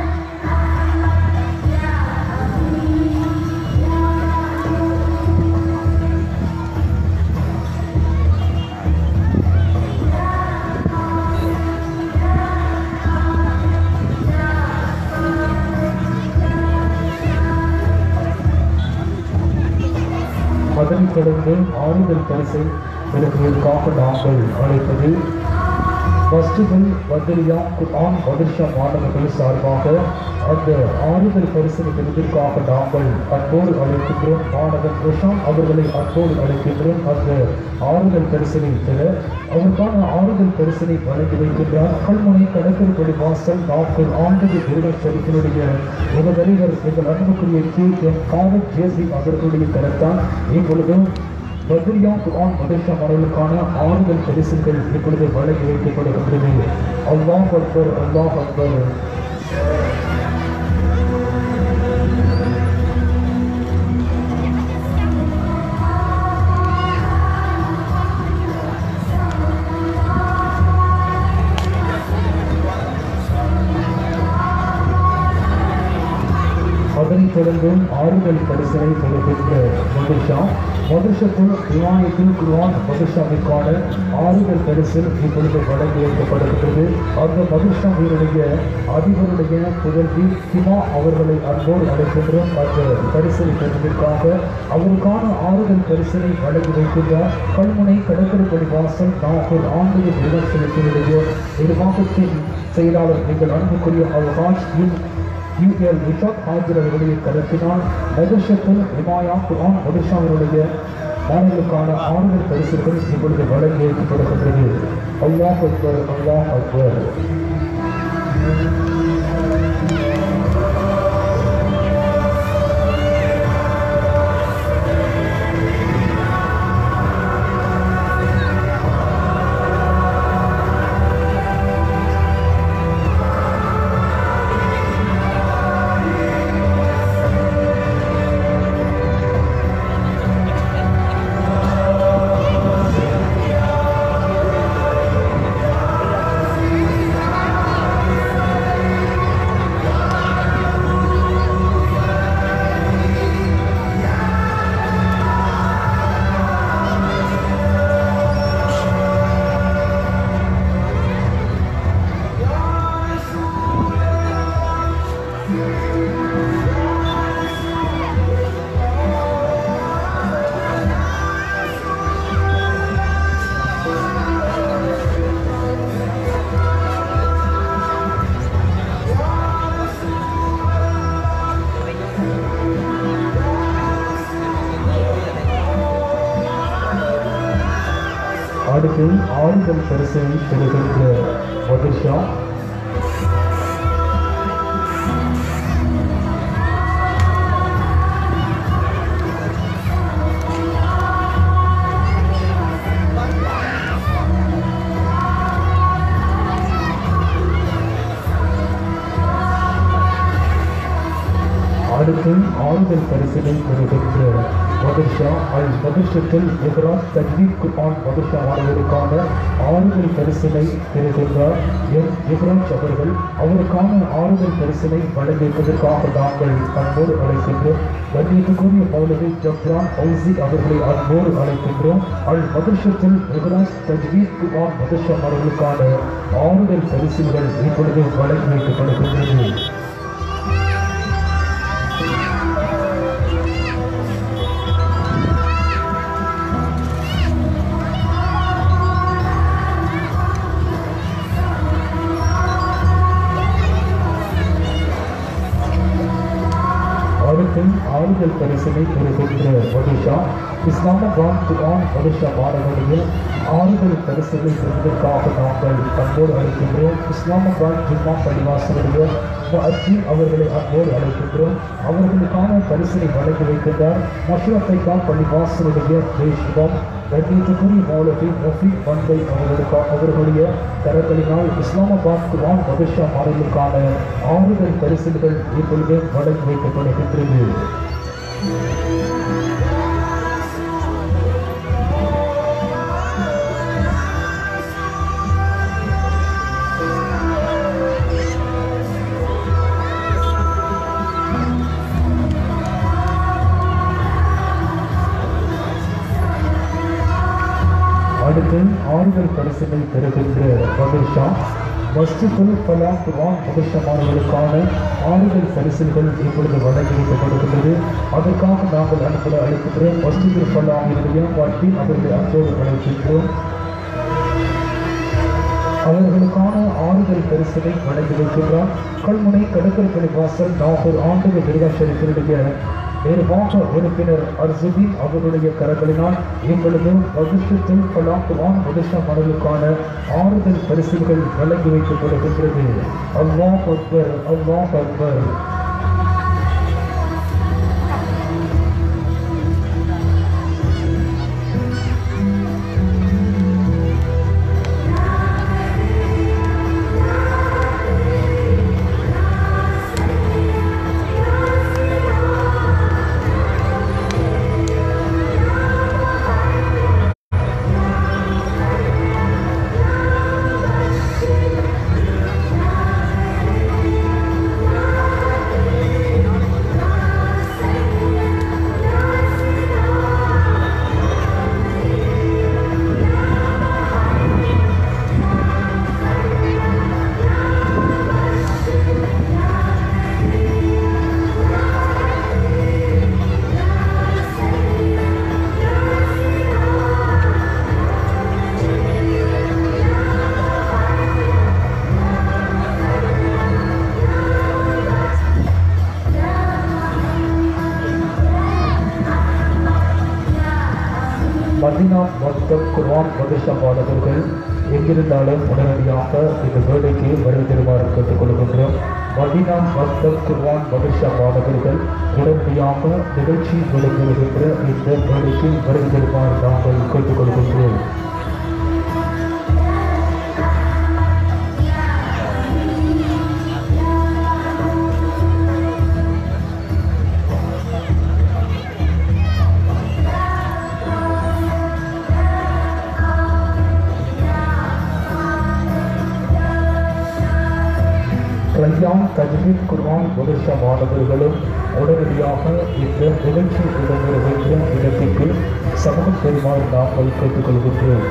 அதனைத் தொடர்ந்து ஆறுதல் பரிசை விலகுவதற்காக நாங்கள் அழைப்பது மஸ்ஜிதுல் பத்ரியா குர்ஆன் மதர்ஷா மாணவர்கள் சார்பாக அந்த ஆறுதல் பரிசனை பெறுவதற்காக நாங்கள் அன்போடு அழைக்கின்றோம் மாணவன் பிரசாந்த் அவர்களை அன்போடு அழைக்கின்றோம் அந்த ஆறுதல் பரிசனை பெற அவருக்கான ஆறுதல் பரிசனை வழங்கி வைக்கின்றார் கல்முனை கடற்கரைப்படி வாசல் நாற்பது ஆண்டு நிறுவன சரித்தினுடைய முகவரிவர் எங்கள் அன்புக்குரிய கே எம் காவல் ஜேசி அவர்களுடைய கருத்தான் இப்பொழுதும் பத்ரியா குர்ஆன் மதர்ஷா மாணவர்களுக்கான ஆறுதல் பரிசுகள் இப்பொழுது வழங்கி வைக்கப்படுகின்றது அல்லாஹ் அக்பர் அல்லாஹ் அக்பர் அதனைத் தொடர்ந்து ஆறுதல் பரிசனை பெறுகின்ற மதுஷா மதுஷத்துள் ரிவாயத்தில் குருவான் மதுஷாவிற்கான ஆறுதல் பரிசில் இப்பொழுது வழங்கி வைக்கப்படுகின்றது அந்த மதுஷாவினுடைய அதிபருடைய புதல்வி ஹிமா அவர்களை அன்போடு அழைக்கின்றோம் அந்த பரிசனை பெறுவதற்காக அவருக்கான ஆறுதல் பரிசனை வழங்கி வைக்கின்றார் கல்முனை கடற்கரைப்படி வாசல் நாகூர் ஆண்டு நிகழ்ச்சியினுடைய நிர்வாகத்தின் செயலாளர் எங்கள் அன்புக்குரிய அவகாஷ் யூபிஎல் ரிஷாத் ஹாஜர் அவருடைய கருத்தினால் மதுஷத்துல் இமாயா குரான் மதுஷாவினுடைய மாணவர்களுக்கான ஆறுதல் பரிசுகள் இப்பொழுது வழங்கி வைக்கப்படுகின்றது அல்லாஹ் அக்பர் அல்லாஹ் அக்பர் அடுத்து ஆறுதல் பரிசனை பெறுகின்ற மதுஷா அடுத்து ஆறுதல் பரிசினை பெறுகின்ற மதுஷா அல் மதுஷத்தில் இப்ராஸ் தஜ்வீத் குர்ஆன் மதுஷா மாணவருக்கான ஆறுதல் பரிசினை பெறுகின்றார் எம் இப்ராஜ் அவர்கள் அவருக்கான ஆறுதல் பரிசினை வழங்கியிருப்பதற்காக நாங்கள் அன்போடு அழைக்கின்றோம் கண்ணியத்துக்குரிய மௌலவி ஜப்ரான் ஹவுசி அவர்களை அன்போடு அழைக்கின்றோம் அல் மதுஷத்தில் இப்ராஸ் தஜ்வீத் குர்ஆன் மதுஷா மாணவர்களுக்கான ஆறுதல் பரிசுகள் இப்பொழுது வழங்கி வைக்கப்படுகின்றது ஆறுதல் பரிசினை பெறுகின்ற மதுஷா இஸ்லாமாபாத் குரான் மதுஷா மாணவர்கள் ஆறுதல் பரிசுகளை பெறுவதற்காக நாங்கள் அன்போடு அழைக்கின்றோம் இஸ்லாமாபாத் ஜிம்மா பள்ளிவாசலுடைய அஜீம் அவர்களை அன்போடு அழைக்கின்றோம் அவர்களுக்கான பரிசினை வழங்கி வைக்கின்றார் மஷ்ரஃபைகான் பள்ளிவாசலுடைய தேஷ்வம் கண்ணியத்துக்குரிய மௌலவி ரஃபீக் பந்தை அவர்களுக்கா அவர்களுடைய கரங்களினால் இஸ்லாமாபாத் குரான் மதுஷா மாணவர்களுக்கான ஆறுதல் பரிசுகள் இப்பொழுது வழங்கி வைக்கப்படுகின்றது அடுத்து ஆறுதல் பரிசினை பெறுகின்ற மதுஷா மஸ்ஜிதுல் ஃபலாம் குர்ஆன் மதுஷமானவர்களுக்கான ஆறுதல் பரிசுகள் இப்பொழுது வழங்கி வைக்கப்படுகின்றது அதற்காக நாங்கள் அனுப்பட அழைக்கின்றோம் மஸ்ஜிதுல் ஃபலாமினுடைய வாழ்க்கை அவர்களை அன்போடு அழைக்கின்றோம் அவர்களுக்கான ஆறுதல் பரிசினை வழங்கி வைக்கின்றார் கல்முனை கடற்கரை வாசல் நாகூர் ஆண்டு துர்கா ஷெரீஃபினுடைய நிர்வாக உறுப்பினர் அர்சுதீன் அவர்களுடைய கரங்களினால் எங்களது வகுப்பு கலாம் குரான் முதிஷா மனதுக்கான ஆறுதல் பரிசுகள் வழங்கி வைக்கப்படுகின்றது அல்லாஹ் அக்பர் அல்லாஹ் அக்பர் மதினா மொத்தம் குர்ஆன் மதுஷா மாணவர்கள் எங்கிருந்தாலும் உடனடியாக இந்த வேலைக்கு வருவதற்காக கேட்டுக்கொள்கின்றோம் மதினா மொத்தம் குர்ஆன் மதுஷா மாணவர்கள் உடனடியாக நிகழ்ச்சி நடைபெறுகின்ற இந்த வேலைக்கு வருவதற்காக நாங்கள் கேட்டுக்கொள்கின்றோம் கல்யாண் தஜ்வீத் குர்ஆன் மதுஷா மாணவர்களும் உடனடியாக இந்த நிகழ்ச்சி இடம்பெறுகின்ற இடத்திற்கு சமூகம் பெறுமாறு நாங்கள் கேட்டுக்கொள்கின்றோம்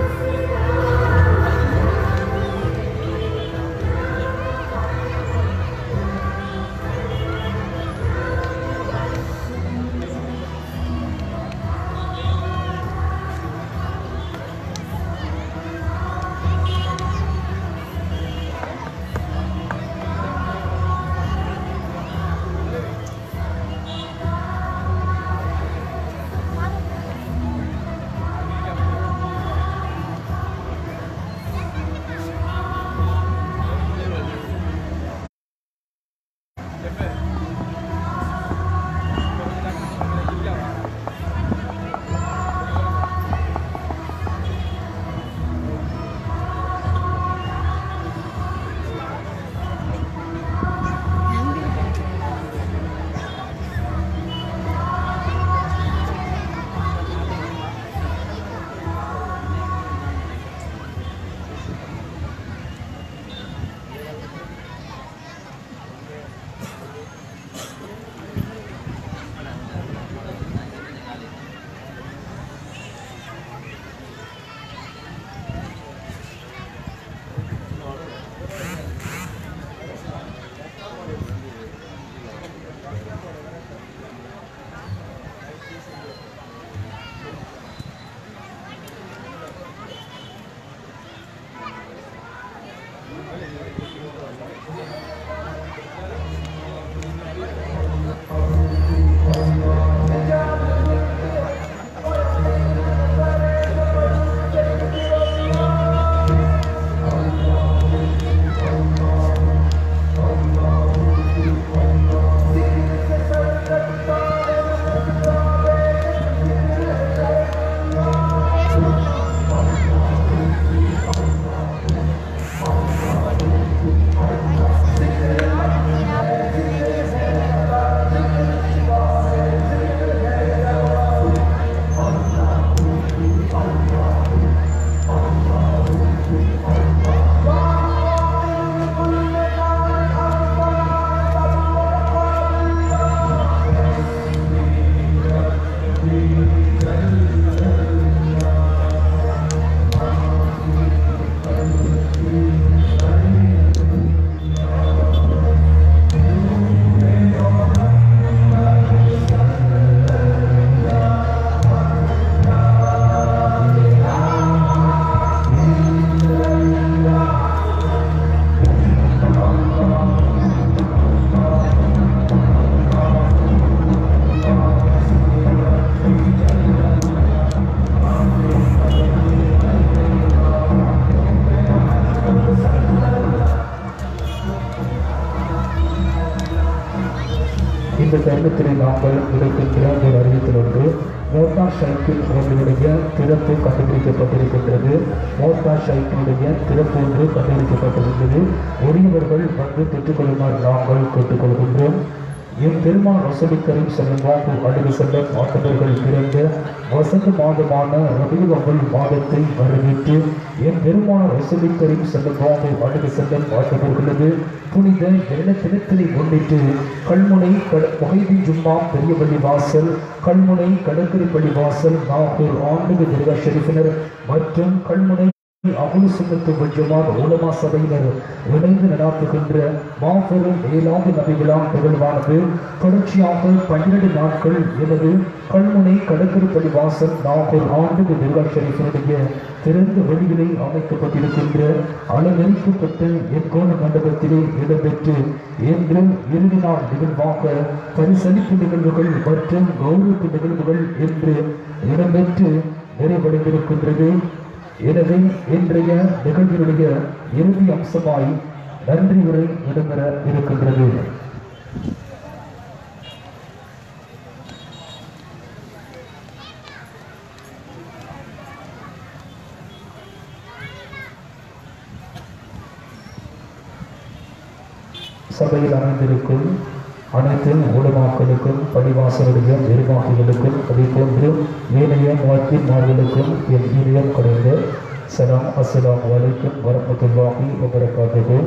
இந்த தருணத்தில் நாங்கள் இருக்கின்ற ஒரு அறிவித்தல் ஒன்று மோட்டார் சைக்கிள் ஒன்றுடைய திறப்பு கண்டுபிடிக்கப்பட்டிருக்கின்றது மோட்டார் சைக்கிளுடைய திறப்பு ஒன்று கண்டுபிடிக்கப்பட்டிருக்கிறது உரியவர்கள் வந்து பெற்றுக்கொள்ளுமாறு நாங்கள் கேட்டுக்கொள்கின்றோம் என் பெருமான் வசதி கரீம் செல்லுமாறு அழுது செல்ல மாற்றவர்கள் பிறந்த வசந்த மாதமான ரபியுல் அவ்வல் மாதத்தை வரவேற்று என் பெருமான் வசதி கரீம் செல்லுமாறு அழுது செல்ல மாற்றவர்களது புனித எண்ண தினத்தினை முன்னிட்டு கல்முனை கட முகைதீன் ஜும்மா பெரியபள்ளி வாசல் கல்முனை கடற்கரை பள்ளி வாசல் நாகூர் ஆண்டு துர்கா ஷெரீஃபினர் மற்றும் கல்முனை அபுல் சுன்னத்து வல் உலமா சபையினர் இணைந்து நடாத்துகின்ற மாபெரும் ஏழாவது நபிகளாம் நிகழ்வானது தொடர்ச்சியாக பன்னிரண்டு நாட்கள் எனது கல்முனை கடற்கரைப்பள்ளி வாசல் நாகூர் ஆண்டு துர்கா ஷெரீஃபினுடைய திறந்த வெளியிலே அமைக்கப்பட்டிருக்கின்ற அலங்கரிக்கப்பட்ட எக்கோண மண்டபத்திலே இடம்பெற்று இன்று இறுதி நாள் நிகழ்வாக பரிசளிப்பு நிகழ்வுகள் மற்றும் கௌரவிப்பு நிகழ்வுகள் என்று இடம்பெற்று நிறைவடைந்திருக்கின்றது எனவே இன்றைய நிகழ்வினுடைய இறுதி அம்சமாய் நன்றி உரை இடம்பெற இருக்கின்றது சபையில் அமைந்திருக்கும் அனைத்து ஊடமாக்களுக்கும் பள்ளிவாசலுடைய நிர்வாகிகளுக்கும் அதே போன்று ஏனைய வாழ்க்கைமார்களுக்கும் என் இதயம் குறைந்த சலாம் அஸ்ஸலாமு அலைக்கும் வரமத்துல்லாஹி வபரகாத்துஹு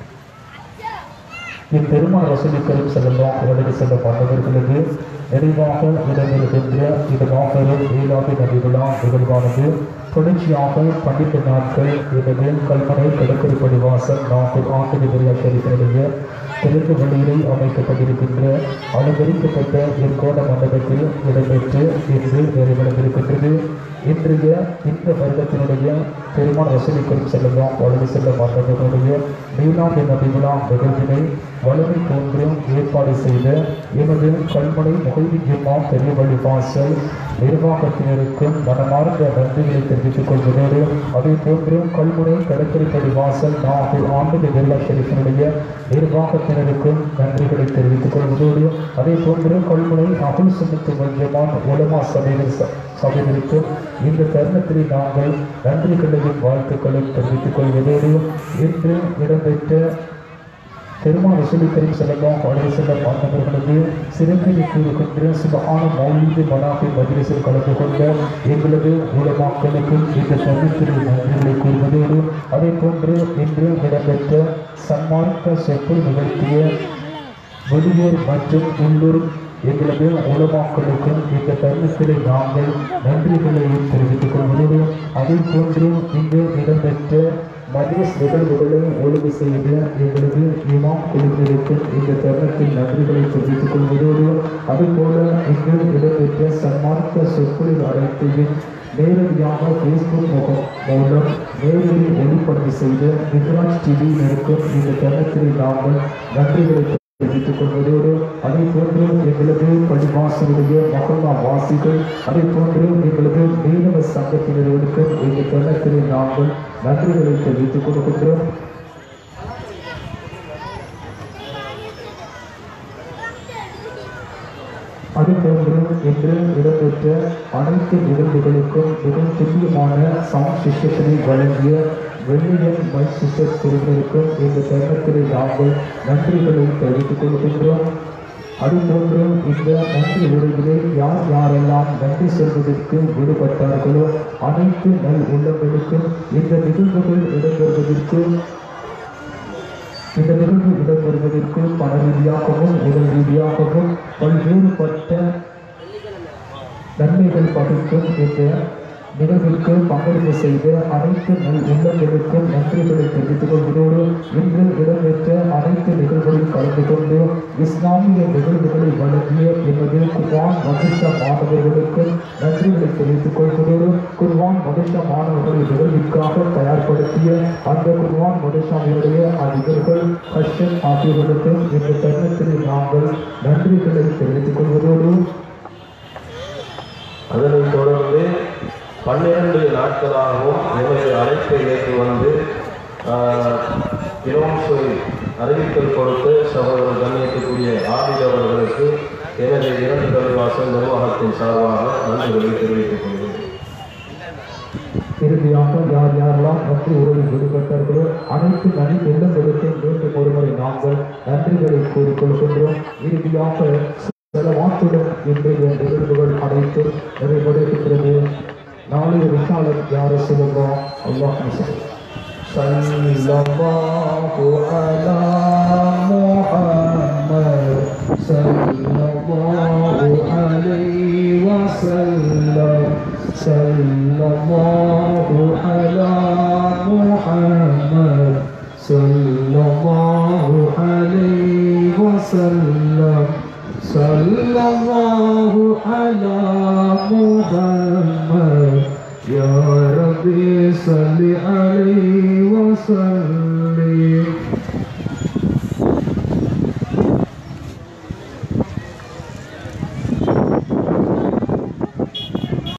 இப்பெருமாள் ரசூலி கரீம் செல்லலாம் அவருக்கு செல்ல மாணவர்களுக்கு நிறைவாக இடம்பெறுகின்ற இது மாபெரும் ஏழாவது நபிகளா நிகழ்வானது தொடர்ச்சியாக பன்னிரண்டு நாட்கள் எனது கல்மனை கடற்கரைப்படி வாசல் நாகூர் ஆண்டு பிரியா ஷெரீஃபினுடைய திறந்த வழியிலே அமைக்கப்பட்டிருக்கின்ற அலங்கரிக்கப்பட்ட எற்கோண மண்டபத்தில் இடம்பெற்று இன்று நிறைவடைந்திருக்கின்றது இன்றைய இந்த வருடத்தினுடைய பெருமாள் வசூலி கரும் செல்லலாம் வளர்ந்து செல்ல மாற்றவர்களுடைய மீனாண்டு நபிகளா நிகழ்வினை வலிமை தோன்றும் ஏற்பாடு செய்த எமது கல்முனை முகைதி ஜிம்மா பெரியவள்ளி வாசல் நிர்வாகத்தினருக்கும் மனமார்ந்த நன்றிகளை தெரிவித்துக் கொள்வதோடு அதே போன்று கல்முனை கடற்கரைப்படி வாசல் நாகூர் ஆண்டு பிர்லா ஷெரீஃபினுடைய நிர்வாகத்தினருக்கும் நன்றிகளை தெரிவித்துக் கொள்வதோடு அதே போன்று கல்முனை அகுல் சுமத்து மஞ்சமான் உலமா சபையில் ச- சபையினருக்கும் இந்த தருணத்தில் நாங்கள் நன்றிகளையும் வாழ்த்துக்களையும் தெரிவித்துக் கொள்வதோடு இன்று இடம்பெற்ற பெருமாள் வசூலி கரீம் செல்லலாம் பாடல் செல்ல மாணவர்களுக்கு சிறப்பினை கூறுகின்ற சுபகான மௌலீது மனாபி மஜ்லிஸில் கலந்து கொண்ட எங்களது ஊடமாக்களுக்கு இந்த தருணத்தில் நன்றிகளை கூறுவதோடு அதே போன்று இன்று இடம்பெற்ற சன்மார்க்க சொற்கள் நிகழ்த்திய வெளியூர் மற்றும் உள்ளூர் எங்களது உலமாக்களுக்கும் இந்த தருணத்தில் நாங்கள் நன்றிகளையும் தெரிவித்துக் கொள்வதோடு அதே போன்று இங்கு இடம்பெற்ற மஜ்லிஸ் நிகழ்வுகளை ஒழுங்கு செய்த எங்களது இமாம் குழுவினருக்கும் இந்த தருணத்தில் நன்றிகளை தெரிவித்துக் கொள்வதோடு அதுபோல இங்கு இடம்பெற்ற சன்மார்க்க சொற்களில் அனைத்தையும் நேரடியாக ஃபேஸ்புக் முகம் மூலம் நேரடி ஒளிப்பதிவு செய்த விக்ராஜ் டிவியினருக்கும் இந்த தருணத்தில் நாங்கள் நன்றிகளை தெரிவித்துக் கொள்வதோடு அதே போன்று எங்களது பள்ளிவாசலுடைய மகல்லா வாசிகள் அதே போன்று எங்களது மீனவ சங்கத்தினர்களுக்கும் இந்த தருணத்தில் நாங்கள் நன்றிகளை தெரிவித்துக் கொடுக்கின்றோம் அதுபோன்று இன்று இடம்பெற்ற அனைத்து நிகழ்வுகளுக்கும் மிக துல்லியமான சவுண்ட் சிஸ்டத்தினை வழங்கிய வெள்ளியன் மைக் சிஸ்டர் குழுவினருக்கும் இந்த தருணத்தில் நாங்கள் நன்றிகளை தெரிவித்துக் கொள்கின்றோம் அதுபோன்று இந்த நன்றி உரையிலே யார் யாரெல்லாம் நன்றி சொல்வதற்கு விடுபட்டார்களோ அனைத்து நல் உள்ளங்களுக்கும் இந்த நிகழ்வுகள் இடம்பெறுவதற்கு இந்த நிகழ்வு இடம்பெறுவதற்கு பண ரீதியாகவும் உடல் ரீதியாகவும் பல்வேறுபட்ட நன்மைகள் படைக்கும் இந்த நிகழ்விற்கு பங்களிப்பு செய்த அனைத்து நல் உள்ளங்களுக்கும் நன்றிகளை தெரிவித்துக் கொள்வதோடு இன்று இடம்பெற்ற அனைத்து நிகழ்வுகளில் கலந்து கொண்டு இஸ்லாமிய நிகழ்வுகளை வழங்கிய எமது குர்வான் மகிஷா மாணவர்களுக்கும் நன்றிகளை தெரிவித்துக் கொள்வதோடு குர்வான் மகிஷா மாணவர்களை நிகழ்விற்காக தயார்படுத்திய அந்த குர்வான் மகிஷாவினுடைய அதிபர்கள் ஹஷன் ஆகியோர்களுக்கும் இந்த தருணத்தில் நாங்கள் நன்றிகளை தெரிவித்துக் கொள்வதோடு அதனைத் தொடர்ந்து பன்னிரண்டு நாட்களாகவும் எமது அழைப்பை ஏற்று வந்து இலவசை அறிவித்தல் கொடுத்து சகோதரர் கண்ணியத்துக்குரிய ஆதித் அவர்களுக்கு எனது இரண்டு தலைவாசல் நிர்வாகத்தின் சார்பாக நன்றிகளை தெரிவித்துக் கொள்கிறேன் இறுதியாக யார் யாரெல்லாம் நன்றி உறவில் ஈடுபட்டார்களோ அனைத்து நன்றி உள்ளங்களுக்கும் மீண்டும் ஒருமுறை நாங்கள் நன்றிகளை கூறிக்கொள்கின்றோம் இறுதியாக சில வாக்குடன் இன்றைய நிகழ்வுகள் அனைத்தும் நிறைவடைகின்றது நாளைய விசாலம் யாரை சொல்லுவோம் அல்லாஹ் صلى الله على محمد صلى الله عليه وسلم صلى الله على محمد صلى الله عليه وسلم صلى الله على محمد يا ربي صل عليه وسلم